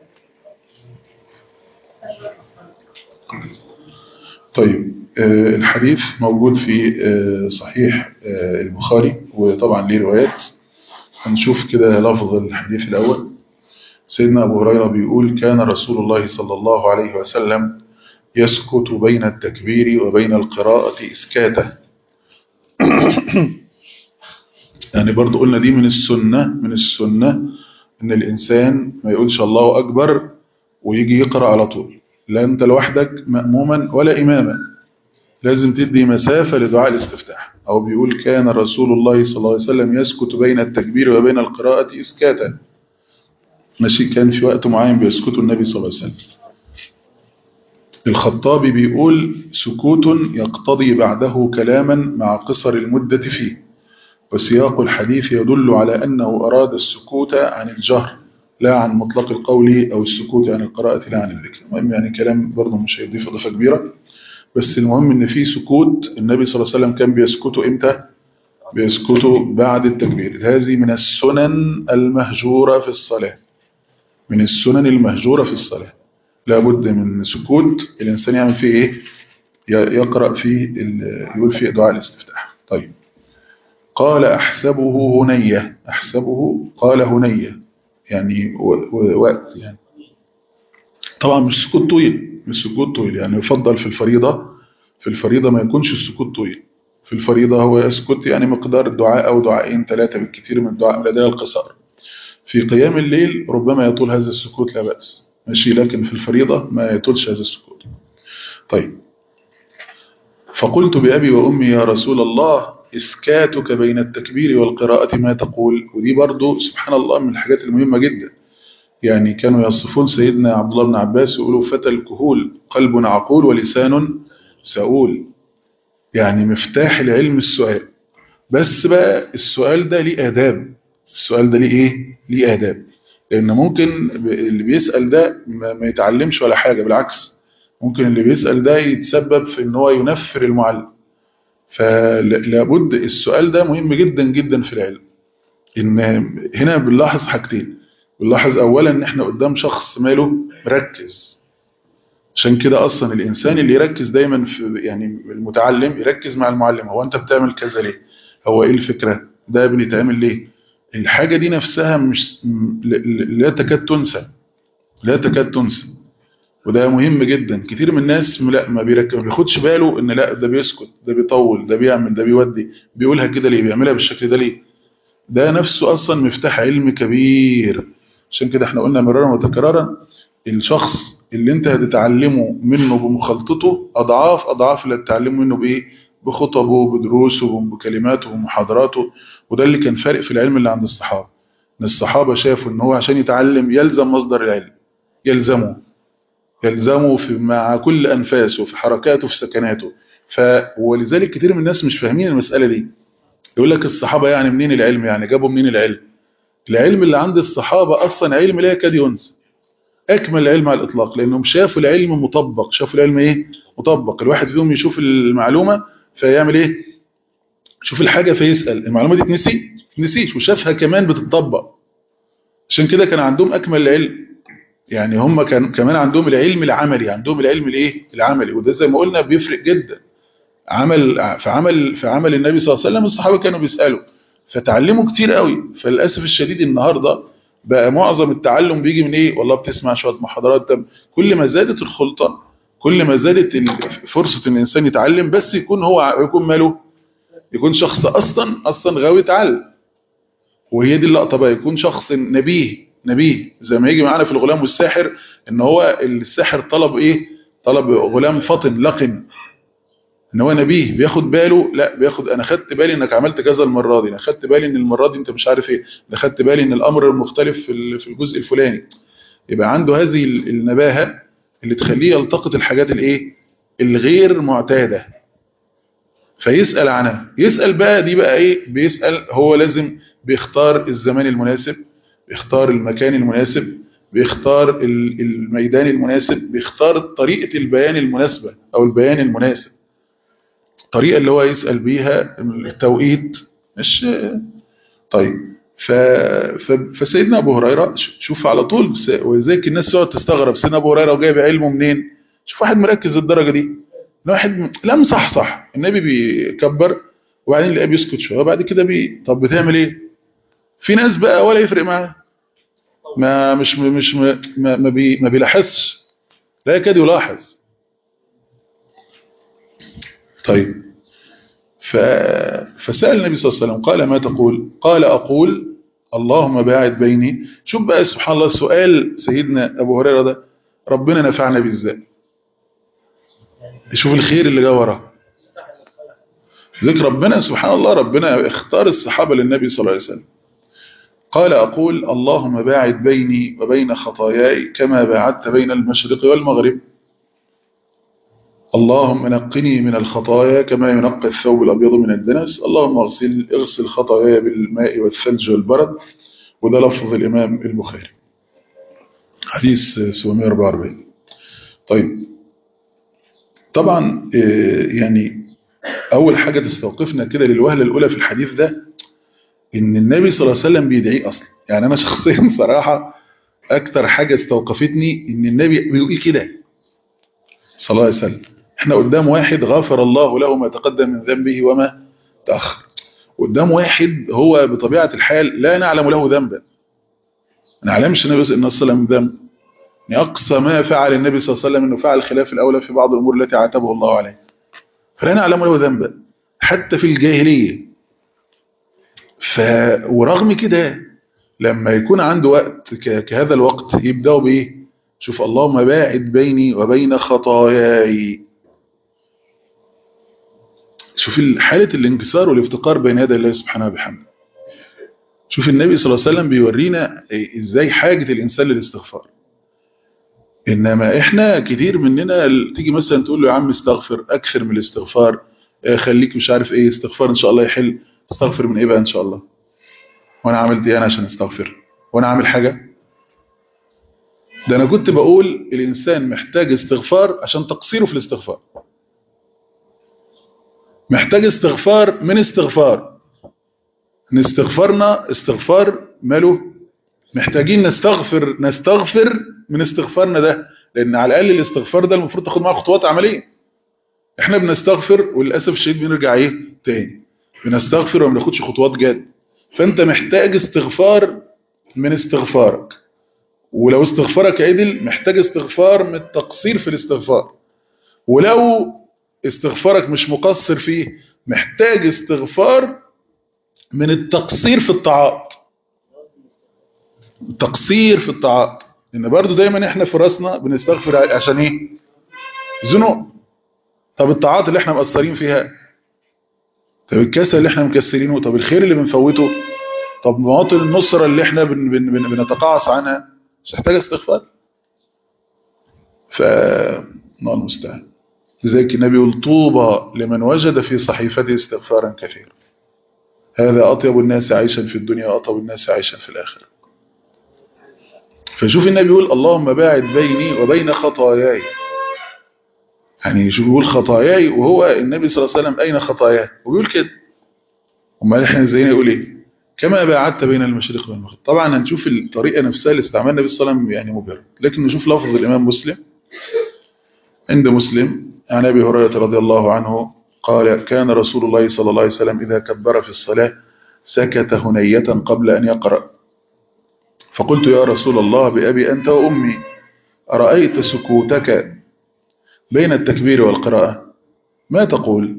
طيب آه، الحديث موجود في آه، صحيح آه، البخاري وطبعا ليه روايات هنشوف كده لفظ الحديث الأول سيدنا أبو هريرة بيقول كان رسول الله صلى الله عليه وسلم يسكت بين التكبير وبين القراءة إسكاته يعني برضو قلنا دي من السنة من السنة إن الإنسان ما يقولش الله أكبر ويجي يقرأ على طول لا أنت لوحدك مأموما ولا إماما لازم تدي مسافة لدعاء الاستفتاح أو بيقول كان رسول الله صلى الله عليه وسلم يسكت بين التكبير وبين القراءة إسكاتا ماشي كان في وقت معين بيسكت النبي صلى الله عليه وسلم الخطابي بيقول سكوت يقتضي بعده كلاما مع قصر المدة فيه وسياق الحديث يدل على أنه أراد السكوت عن الجهر لا عن مطلق القول أو السكوت عن القراءة لا عن الذكر المهم يعني كلام برضه مش هيضيف إضافة كبيرة بس المهم ان في سكوت النبي صلى الله عليه وسلم كان بيسكتوا امتى بيسكتوا بعد التكبير هذه من السنن المهجورة في الصلاة من السنن المهجورة في الصلاة لابد من سكوت الإنسان يعمل فيه إيه يقرأ فيه يقول فيه دعاء الاستفتاح طيب قال أحسبه هنية أحسبه قال هنية يعني وقت يعني طبعا مش سكوت طويل مش سكوت طويل يعني يفضل في الفريضة في الفريضة ما يكونش السكوت طويل في الفريضة هو يسكت يعني مقدار الدعاء أو دعائين ثلاثة بالكثير من الدعاء من لدي القصار في قيام الليل ربما يطول هذا السكوت لا بأس ماشي لكن في الفريضة ما يطولش هذا السكوت طيب فقلت بأبي وأمي يا رسول الله إسكاتك بين التكبير والقراءة ما تقول ودي برضو سبحان الله من الحاجات المهمة جدا يعني كانوا يصفون سيدنا عبد الله بن عباس يقولوا فتى الكهول قلب عقول ولسان سؤول يعني مفتاح العلم السؤال بس بقى السؤال ده ليه آداب السؤال ده ليه إيه؟ ليه آداب لأن ممكن اللي بيسأل ده ما يتعلمش ولا حاجة بالعكس ممكن اللي بيسأل ده يتسبب في ان هو ينفر المعلم فلابد السؤال ده مهم جدا جدا في العلم ان هنا بنلاحظ حاجتين بنلاحظ اولا ان احنا قدام شخص ماله مركز عشان كده اصلا الانسان اللي يركز دايما في يعني المتعلم يركز مع المعلم هو انت بتعمل كذا ليه هو ايه الفكرة ده بنتعمل ليه الحاجة دي نفسها مش لا تكاد تنسى لا تكاد تنسى وده مهم جدا كتير من الناس لا ما بيركز ما بياخدش باله ان لا ده بيسكت ده بيطول ده بيعمل ده بيودي بيقولها كده ليه بيعملها بالشكل ده ليه ده نفسه اصلا مفتاح علم كبير عشان كده احنا قلنا مرارا وتكرارا الشخص اللي انت هتتعلمه منه بمخالطته اضعاف اضعاف اللي هتتعلمه منه بايه بخطبه بدروسه بكلماته بمحاضراته وده اللي كان فارق في العلم اللي عند الصحابه ان الصحابه شافوا ان هو عشان يتعلم يلزم مصدر العلم يلزمه يلزمه في مع كل انفاسه في حركاته في سكناته ف ولذلك كتير من الناس مش فاهمين المساله دي يقول لك الصحابه يعني منين العلم يعني جابوا منين العلم العلم اللي عند الصحابه اصلا علم لا يكاد ينسى اكمل العلم على الاطلاق لانهم شافوا العلم مطبق شافوا العلم ايه مطبق الواحد فيهم يشوف المعلومه فيعمل ايه شوف الحاجه فيسال المعلومه دي تنسي تنسيش وشافها كمان بتطبق عشان كده كان عندهم اكمل العلم يعني هم كان كمان عندهم العلم العملي عندهم العلم الايه العملي وده زي ما قلنا بيفرق جدا عمل في عمل في عمل النبي صلى الله عليه وسلم الصحابه كانوا بيسالوا فتعلموا كتير قوي فللاسف الشديد النهارده بقى معظم التعلم بيجي من ايه والله بتسمع شويه محاضرات طب كل ما زادت الخلطه كل ما زادت فرصه ان الانسان يتعلم بس يكون هو يكون ماله يكون شخص اصلا اصلا غاوي يتعلم وهي دي اللقطه بقى يكون شخص نبيه نبيه زي ما يجي معانا في الغلام والساحر ان هو الساحر طلب ايه طلب غلام فطن لقن ان هو نبيه بياخد باله لا بياخد انا خدت بالي انك عملت كذا المره دي انا خدت بالي ان المره دي انت مش عارف ايه انا خدت بالي ان الامر مختلف في في الجزء الفلاني يبقى عنده هذه النباهه اللي تخليه يلتقط الحاجات الايه الغير معتاده فيسال عنها يسال بقى دي بقى ايه بيسال هو لازم بيختار الزمان المناسب بيختار المكان المناسب بيختار الميدان المناسب بيختار طريقه البيان المناسبه او البيان المناسب الطريقة اللي هو يسأل بيها التوقيت مش طيب ف... ف... فسيدنا أبو هريرة شوف على طول وذلك الناس تقعد تستغرب سيدنا أبو هريرة وجايب علمه منين شوف واحد مركز الدرجة دي واحد لا صح صح النبي بيكبر وبعدين يلاقيه بيسكت شويه بعد كده بي طب بتعمل ايه في ناس بقى ولا يفرق معاه ما مش مش ما ما, بي ما بيلاحظش لا يكاد يلاحظ طيب ف... فسأل النبي صلى الله عليه وسلم قال ما تقول قال أقول اللهم باعد بيني شوف بقى سبحان الله سؤال سيدنا أبو هريرة ده ربنا نفعنا بيه ازاي شوف الخير اللي جاء وراه ذكر ربنا سبحان الله ربنا اختار الصحابة للنبي صلى الله عليه وسلم قال أقول اللهم باعد بيني وبين خطاياي كما باعدت بين المشرق والمغرب اللهم نقني من الخطايا كما ينقى الثوب الأبيض من الدنس اللهم اغسل اغسل خطاياي بالماء والثلج والبرد وده لفظ الإمام البخاري حديث 744 طيب طبعا يعني أول حاجة تستوقفنا كده للوهلة الأولى في الحديث ده إن النبي صلى الله عليه وسلم بيدعيه أصلا يعني أنا شخصيا صراحة أكتر حاجة استوقفتني إن النبي بيقول كده صلى الله عليه وسلم احنا قدام واحد غفر الله له ما تقدم من ذنبه وما تأخر قدام واحد هو بطبيعة الحال لا نعلم له ذنبا ما نعلمش النبي صلى الله عليه وسلم ذنب يعني أقصى ما فعل النبي صلى الله عليه وسلم أنه فعل خلاف الأولى في بعض الأمور التي عاتبه الله عليه فلا نعلم له ذنبا حتى في الجاهلية ف... ورغم كده لما يكون عنده وقت ك... كهذا الوقت يبدأوا بإيه شوف اللهم باعد بيني وبين خطاياي شوف حالة الانكسار والافتقار بين يدي الله سبحانه وبحمده شوف النبي صلى الله عليه وسلم بيورينا ازاي حاجة الانسان للاستغفار انما احنا كتير مننا تيجي مثلا تقول له يا عم استغفر اكثر من الاستغفار خليك مش عارف ايه استغفار ان شاء الله يحل استغفر من ايه بقى ان شاء الله وانا عملت ايه انا عشان استغفر وانا عامل حاجة ده انا كنت بقول الانسان محتاج استغفار عشان تقصيره في الاستغفار محتاج استغفار من استغفار ان استغفارنا استغفار ماله محتاجين نستغفر نستغفر من استغفارنا ده لان على الاقل الاستغفار ده المفروض تاخد معاه خطوات عمليه احنا بنستغفر وللاسف الشديد بنرجع ايه تاني بنستغفر وما بناخدش خطوات جد فانت محتاج استغفار من استغفارك ولو استغفارك عدل محتاج استغفار من التقصير في الاستغفار ولو استغفارك مش مقصر فيه محتاج استغفار من التقصير في الطاعات التقصير في الطاعات ان برضو دايما احنا في راسنا بنستغفر عشان ايه ذنوب طب الطاعات اللي احنا مقصرين فيها طب الكسل اللي احنا مكسرينه طب الخير اللي بنفوته طب مواطن النصرة اللي احنا بن بن بن بنتقاعس عنها مش محتاجة استغفار ف الله المستعان لذلك النبي يقول طوبى لمن وجد في صحيفته استغفارا كثيرا هذا أطيب الناس عيشا في الدنيا وأطيب الناس عيشا في الآخرة فشوف النبي يقول اللهم باعد بيني وبين خطاياي يعني شوف بيقول خطاياي وهو النبي صلى الله عليه وسلم أين خطاياه وبيقول كده امال احنا زينا يقول ايه كما باعدت بين المشرق والمغرب طبعا هنشوف الطريقة نفسها اللي استعملنا النبي صلى الله عليه وسلم يعني مبهر لكن نشوف لفظ الإمام مسلم عند مسلم عن أبي هريرة رضي الله عنه قال كان رسول الله صلى الله عليه وسلم إذا كبر في الصلاة سكت هنية قبل أن يقرأ فقلت يا رسول الله بأبي أنت وأمي أرأيت سكوتك بين التكبير والقراءة ما تقول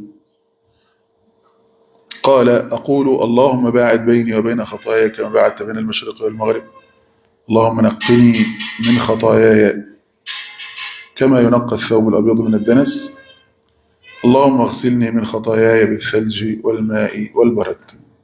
قال أقول اللهم باعد بيني وبين خطاياي كما باعدت بين المشرق والمغرب اللهم نقني من خطاياي كما ينقى الثوب الأبيض من الدنس اللهم اغسلني من خطاياي بالثلج والماء والبرد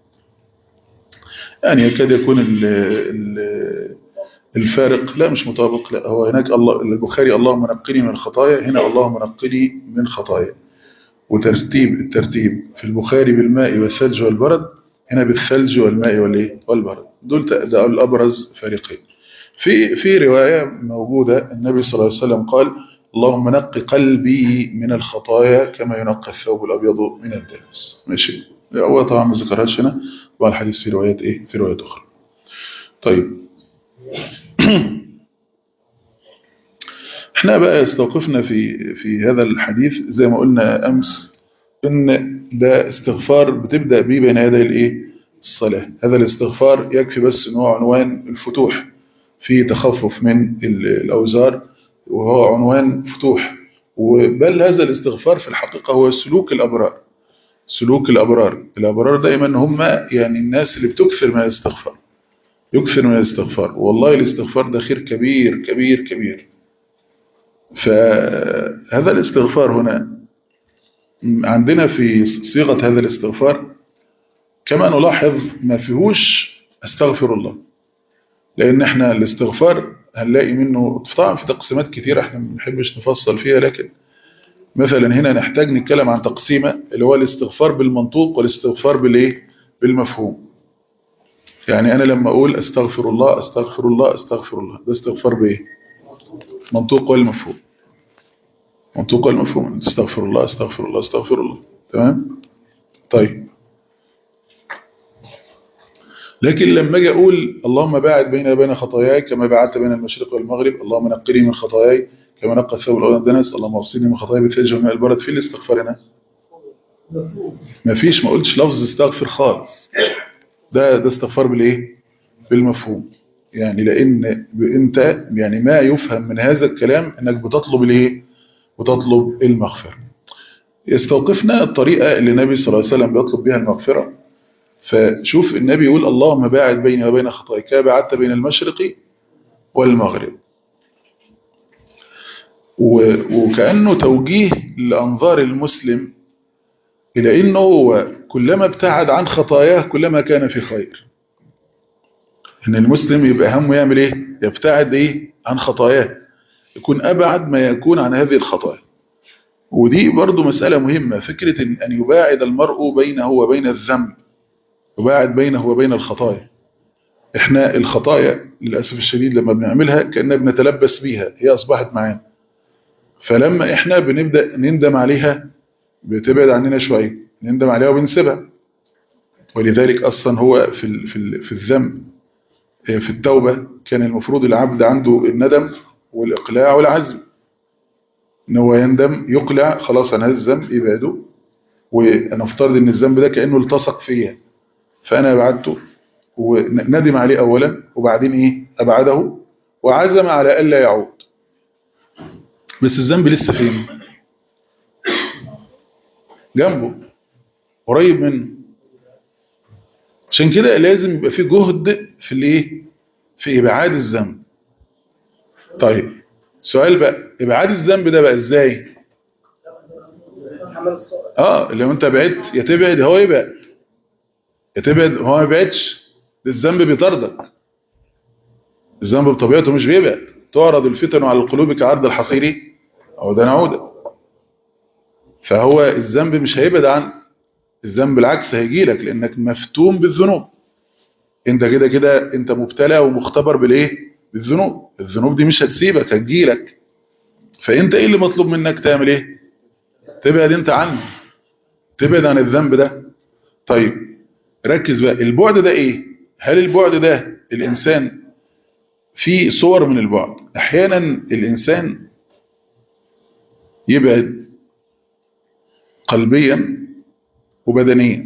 يعني يكاد يكون ال ال الفارق لا مش مطابق لا هو هناك الله البخاري اللهم نقني من الخطايا هنا اللهم نقني من خطايا وترتيب الترتيب في البخاري بالماء والثلج والبرد هنا بالثلج والماء والايه والبرد دول ده الابرز فارقين في في روايه موجوده النبي صلى الله عليه وسلم قال اللهم نقي قلبي من الخطايا كما ينقى الثوب الابيض من الدنس ماشي هو طبعا ما ذكرهاش هنا والحديث في روايات ايه في روايات اخرى طيب احنا بقى استوقفنا في في هذا الحديث زي ما قلنا امس ان ده استغفار بتبدا بيه بين يدي الايه الصلاه هذا الاستغفار يكفي بس ان هو عنوان الفتوح في تخفف من الاوزار وهو عنوان فتوح وبل هذا الاستغفار في الحقيقه هو سلوك الابرار سلوك الابرار الابرار دايما هم يعني الناس اللي بتكثر من الاستغفار يكثر من الاستغفار والله الاستغفار ده خير كبير كبير كبير فهذا الاستغفار هنا عندنا في صيغة هذا الاستغفار كما نلاحظ ما فيهوش استغفر الله لأن احنا الاستغفار هنلاقي منه طبعا في تقسيمات كثيرة احنا ما بنحبش نفصل فيها لكن مثلا هنا نحتاج نتكلم عن تقسيمة اللي هو الاستغفار بالمنطوق والاستغفار بالايه بالمفهوم يعني أنا لما أقول أستغفر الله أستغفر الله أستغفر الله ده استغفار بإيه منطوق والمفهوم منطوق والمفهوم استغفر الله استغفر الله استغفر الله تمام طيب لكن لما اجي اقول اللهم باعد بيني وبين خطاياي كما باعدت بين المشرق والمغرب اللهم نقني من خطاياي كما نقى الثوب الأول الدنس اللهم اغسلني من خطاياي بالثلج والماء البرد في الاستغفار هنا ما فيش ما قلتش لفظ استغفر خالص ده ده استغفار بالايه بالمفهوم يعني لان انت يعني ما يفهم من هذا الكلام انك بتطلب الايه بتطلب المغفره استوقفنا الطريقه اللي النبي صلى الله عليه وسلم بيطلب بها المغفره فشوف النبي يقول اللهم باعد بيني وبين خطاياي كما باعدت بين المشرق والمغرب وكأنه توجيه لأنظار المسلم إلى أنه هو كلما ابتعد عن خطاياه كلما كان في خير ان المسلم يبقى همه يعمل ايه يبتعد ايه عن خطاياه يكون ابعد ما يكون عن هذه الخطايا ودي برضو مسألة مهمة فكرة ان, أن يباعد المرء بينه وبين الذنب يباعد بينه وبين الخطايا احنا الخطايا للأسف الشديد لما بنعملها كأننا بنتلبس بيها هي أصبحت معانا فلما احنا بنبدأ نندم عليها بتبعد عننا شوية نندم عليها وبنسيبها ولذلك أصلا هو في, في, في الذنب في التوبة كان المفروض العبد عنده الندم والإقلاع والعزم ان هو يندم يقلع خلاص عن هذا الذنب يبعده وانا افترض ان الذنب ده كأنه التصق فيا فانا ابعدته وندم عليه اولا وبعدين ايه ابعده وعزم على الا يعود بس الذنب لسه فين جنبه قريب منه عشان كده لازم يبقى في جهد في الايه في ابعاد الذنب طيب سؤال بقى ابعاد الذنب ده بقى ازاي اه لو انت بعدت يا تبعد هو يبعد يا تبعد هو ما يبعدش الذنب بيطاردك الذنب بطبيعته مش بيبعد تعرض الفتن على القلوب كعرض الحصير او ده نعوده فهو الذنب مش هيبعد عنك الذنب بالعكس هيجي لك لانك مفتون بالذنوب انت كده كده انت مبتلى ومختبر بالايه بالذنوب الذنوب دي مش هتسيبك هتجي لك فانت ايه اللي مطلوب منك تعمل ايه تبعد انت عنه تبعد عن الذنب ده طيب ركز بقى البعد ده ايه هل البعد ده الانسان في صور من البعد احيانا الانسان يبعد قلبيا وبدنيا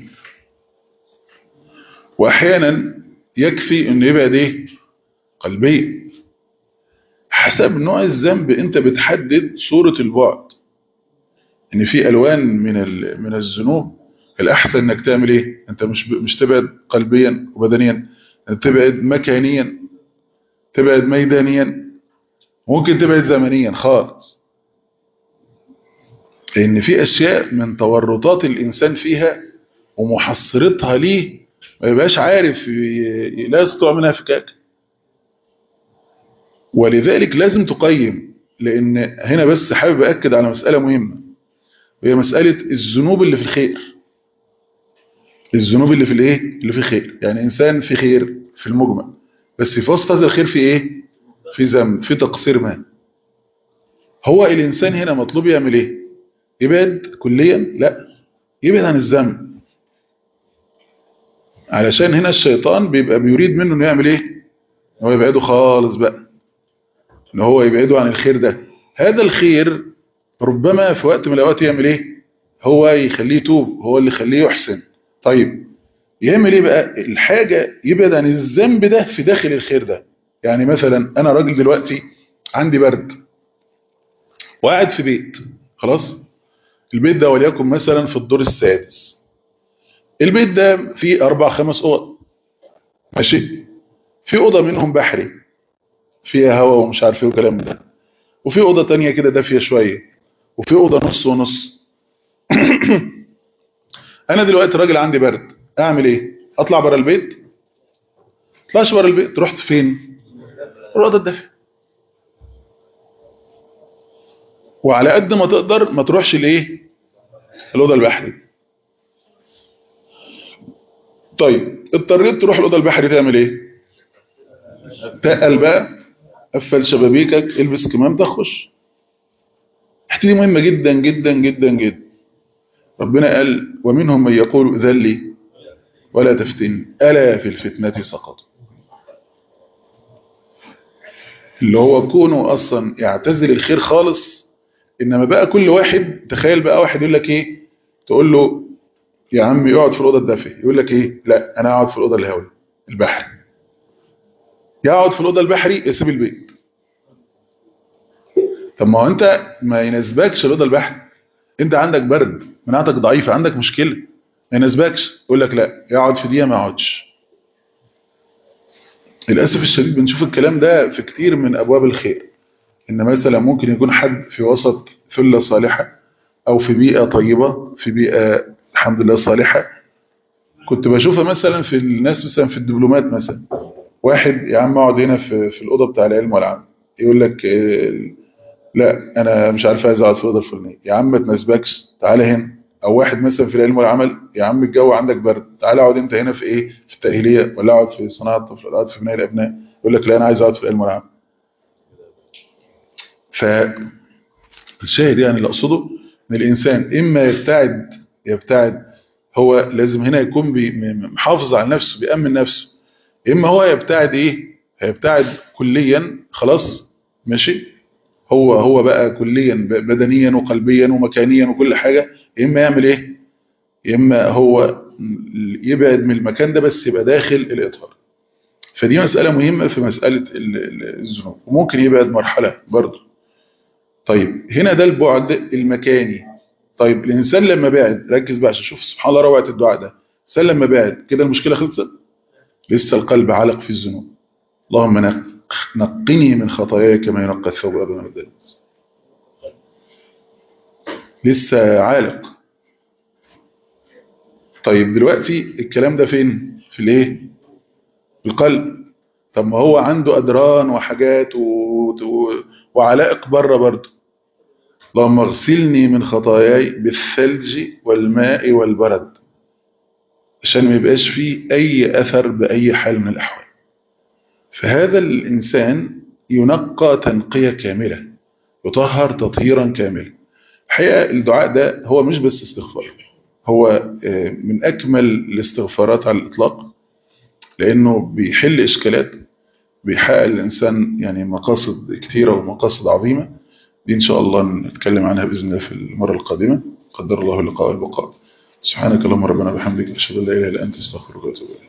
واحيانا يكفي انه يبعد ايه قلبيا حسب نوع الذنب انت بتحدد صورة البعد ان في الوان من من الذنوب الاحسن انك تعمل ايه انت مش مش تبعد قلبيا وبدنيا انت تبعد مكانيا تبعد ميدانيا ممكن تبعد زمنيا خالص لان في اشياء من تورطات الانسان فيها ومحصرتها ليه ما يبقاش عارف لا يستطيع منها فكاك ولذلك لازم تقيم لان هنا بس حابب اكد على مسألة مهمة وهي مسألة الذنوب اللي في الخير الذنوب اللي في الايه اللي في خير يعني انسان في خير في المجمل بس في وسط هذا الخير في ايه في ذنب في تقصير ما هو الانسان هنا مطلوب يعمل ايه يبعد كليا لا يبعد عن الذنب علشان هنا الشيطان بيبقى بيريد منه انه يعمل ايه هو يبعده خالص بقى ان هو يبعده عن الخير ده هذا الخير ربما في وقت من الاوقات يعمل ايه هو يخليه يتوب هو اللي يخليه يحسن طيب يعمل ايه بقى الحاجة يبعد عن الذنب ده في داخل الخير ده يعني مثلا انا راجل دلوقتي عندي برد وقاعد في بيت خلاص البيت ده وليكن مثلا في الدور السادس البيت ده فيه اربع خمس اوض ماشي في اوضه منهم بحري فيها هواء ومش عارف ايه وكلام ده وفي اوضه تانية كده دافيه شويه وفي اوضه نص ونص انا دلوقتي راجل عندي برد اعمل ايه اطلع بره البيت اطلعش بره البيت رحت فين الاوضه الدافيه وعلى قد ما تقدر ما تروحش الايه الاوضه البحري طيب اضطريت تروح الاوضه البحري تعمل ايه تقل بقى قفل شبابيكك البس كمام تخش الحته دي مهمه جدا جدا جدا جدا ربنا قال ومنهم من يقول ذلي ولا تفتن ألا في الفتنة سقطوا اللي هو كونه أصلا يعتزل الخير خالص إنما بقى كل واحد تخيل بقى واحد يقول لك إيه تقول له يا عم يقعد في الأوضة الدافئة يقول لك إيه لا أنا أقعد في الأوضة الهوية البحر يقعد في الأوضة البحري يسيب البيت طب ما هو أنت ما يناسبكش الأوضة البحري أنت عندك برد مناعتك ضعيفة عندك مشكلة ما يناسبكش يقول لك لا يقعد في دقيقه ما يقعدش للاسف الشديد بنشوف الكلام ده في كتير من ابواب الخير ان مثلا ممكن يكون حد في وسط ثله صالحه او في بيئه طيبه في بيئه الحمد لله صالحه كنت بشوفها مثلا في الناس مثلا في الدبلومات مثلا واحد يا عم اقعد هنا في في الاوضه بتاع العلم والعمل يقول لك لا انا مش عارف عايز اقعد في الاوضه الفلانيه يا عم ما تناسبكش تعالى هنا او واحد مثلا في العلم والعمل يا عم الجو عندك برد تعالى اقعد انت هنا في ايه في التاهيليه ولا اقعد في صناعه الطفل ولا اقعد في بناء الابناء يقول لك لا انا عايز اقعد في العلم والعمل ف الشاهد يعني اللي اقصده ان الانسان اما يبتعد يبتعد هو لازم هنا يكون محافظ على نفسه بيأمن نفسه اما هو يبتعد ايه هيبتعد كليا خلاص ماشي هو هو بقى كليا بدنيا وقلبيا ومكانيا وكل حاجة يا اما يعمل ايه يا اما هو يبعد من المكان ده بس يبقى داخل الاطهار فدي مسألة مهمة في مسألة الذنوب وممكن يبعد مرحلة برضه طيب هنا ده البعد المكاني طيب الإنسان لما بعد ركز بقى عشان شوف سبحان الله روعة الدعاء ده سلم ما بعد كده المشكلة خلصت لسه القلب علق في الذنوب اللهم نق- نقني من خطاياي كما ينقى الثوب أبدا من الدنس لسه عالق طيب دلوقتي الكلام ده فين في الايه في القلب طب ما هو عنده أدران وحاجات و... و... وعلائق بره برضه اللهم اغسلني من خطاياي بالثلج والماء والبرد عشان ما يبقاش فيه أي أثر بأي حال من الأحوال فهذا الإنسان ينقى تنقية كاملة يطهر تطهيرا كاملا الحقيقة الدعاء ده هو مش بس استغفار هو آه، من أكمل الاستغفارات على الإطلاق لأنه بيحل إشكالات بيحقق الإنسان يعني مقاصد كثيرة ومقاصد عظيمة دي إن شاء الله نتكلم عنها بإذن الله في المرة القادمة قدر الله اللقاء والبقاء سبحانك اللهم ربنا بحمدك أشهد أن لا إله إلا أنت أستغفرك وأتوب إليك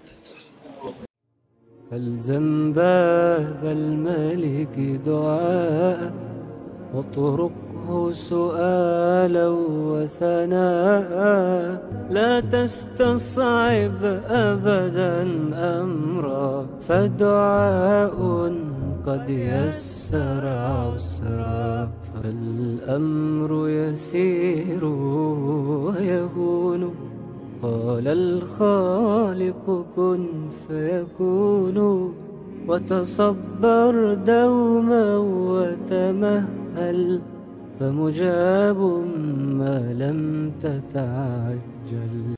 فالزم باب الملك دعاء واطرقه سؤالا وثناء لا تستصعب أبدا أمرا فدعاء قد يسر عسرا فالأمر يسير ويهون قال الخالق كن فيكون وتصبر دوما وتمهل فمجاب ما لم تتعجل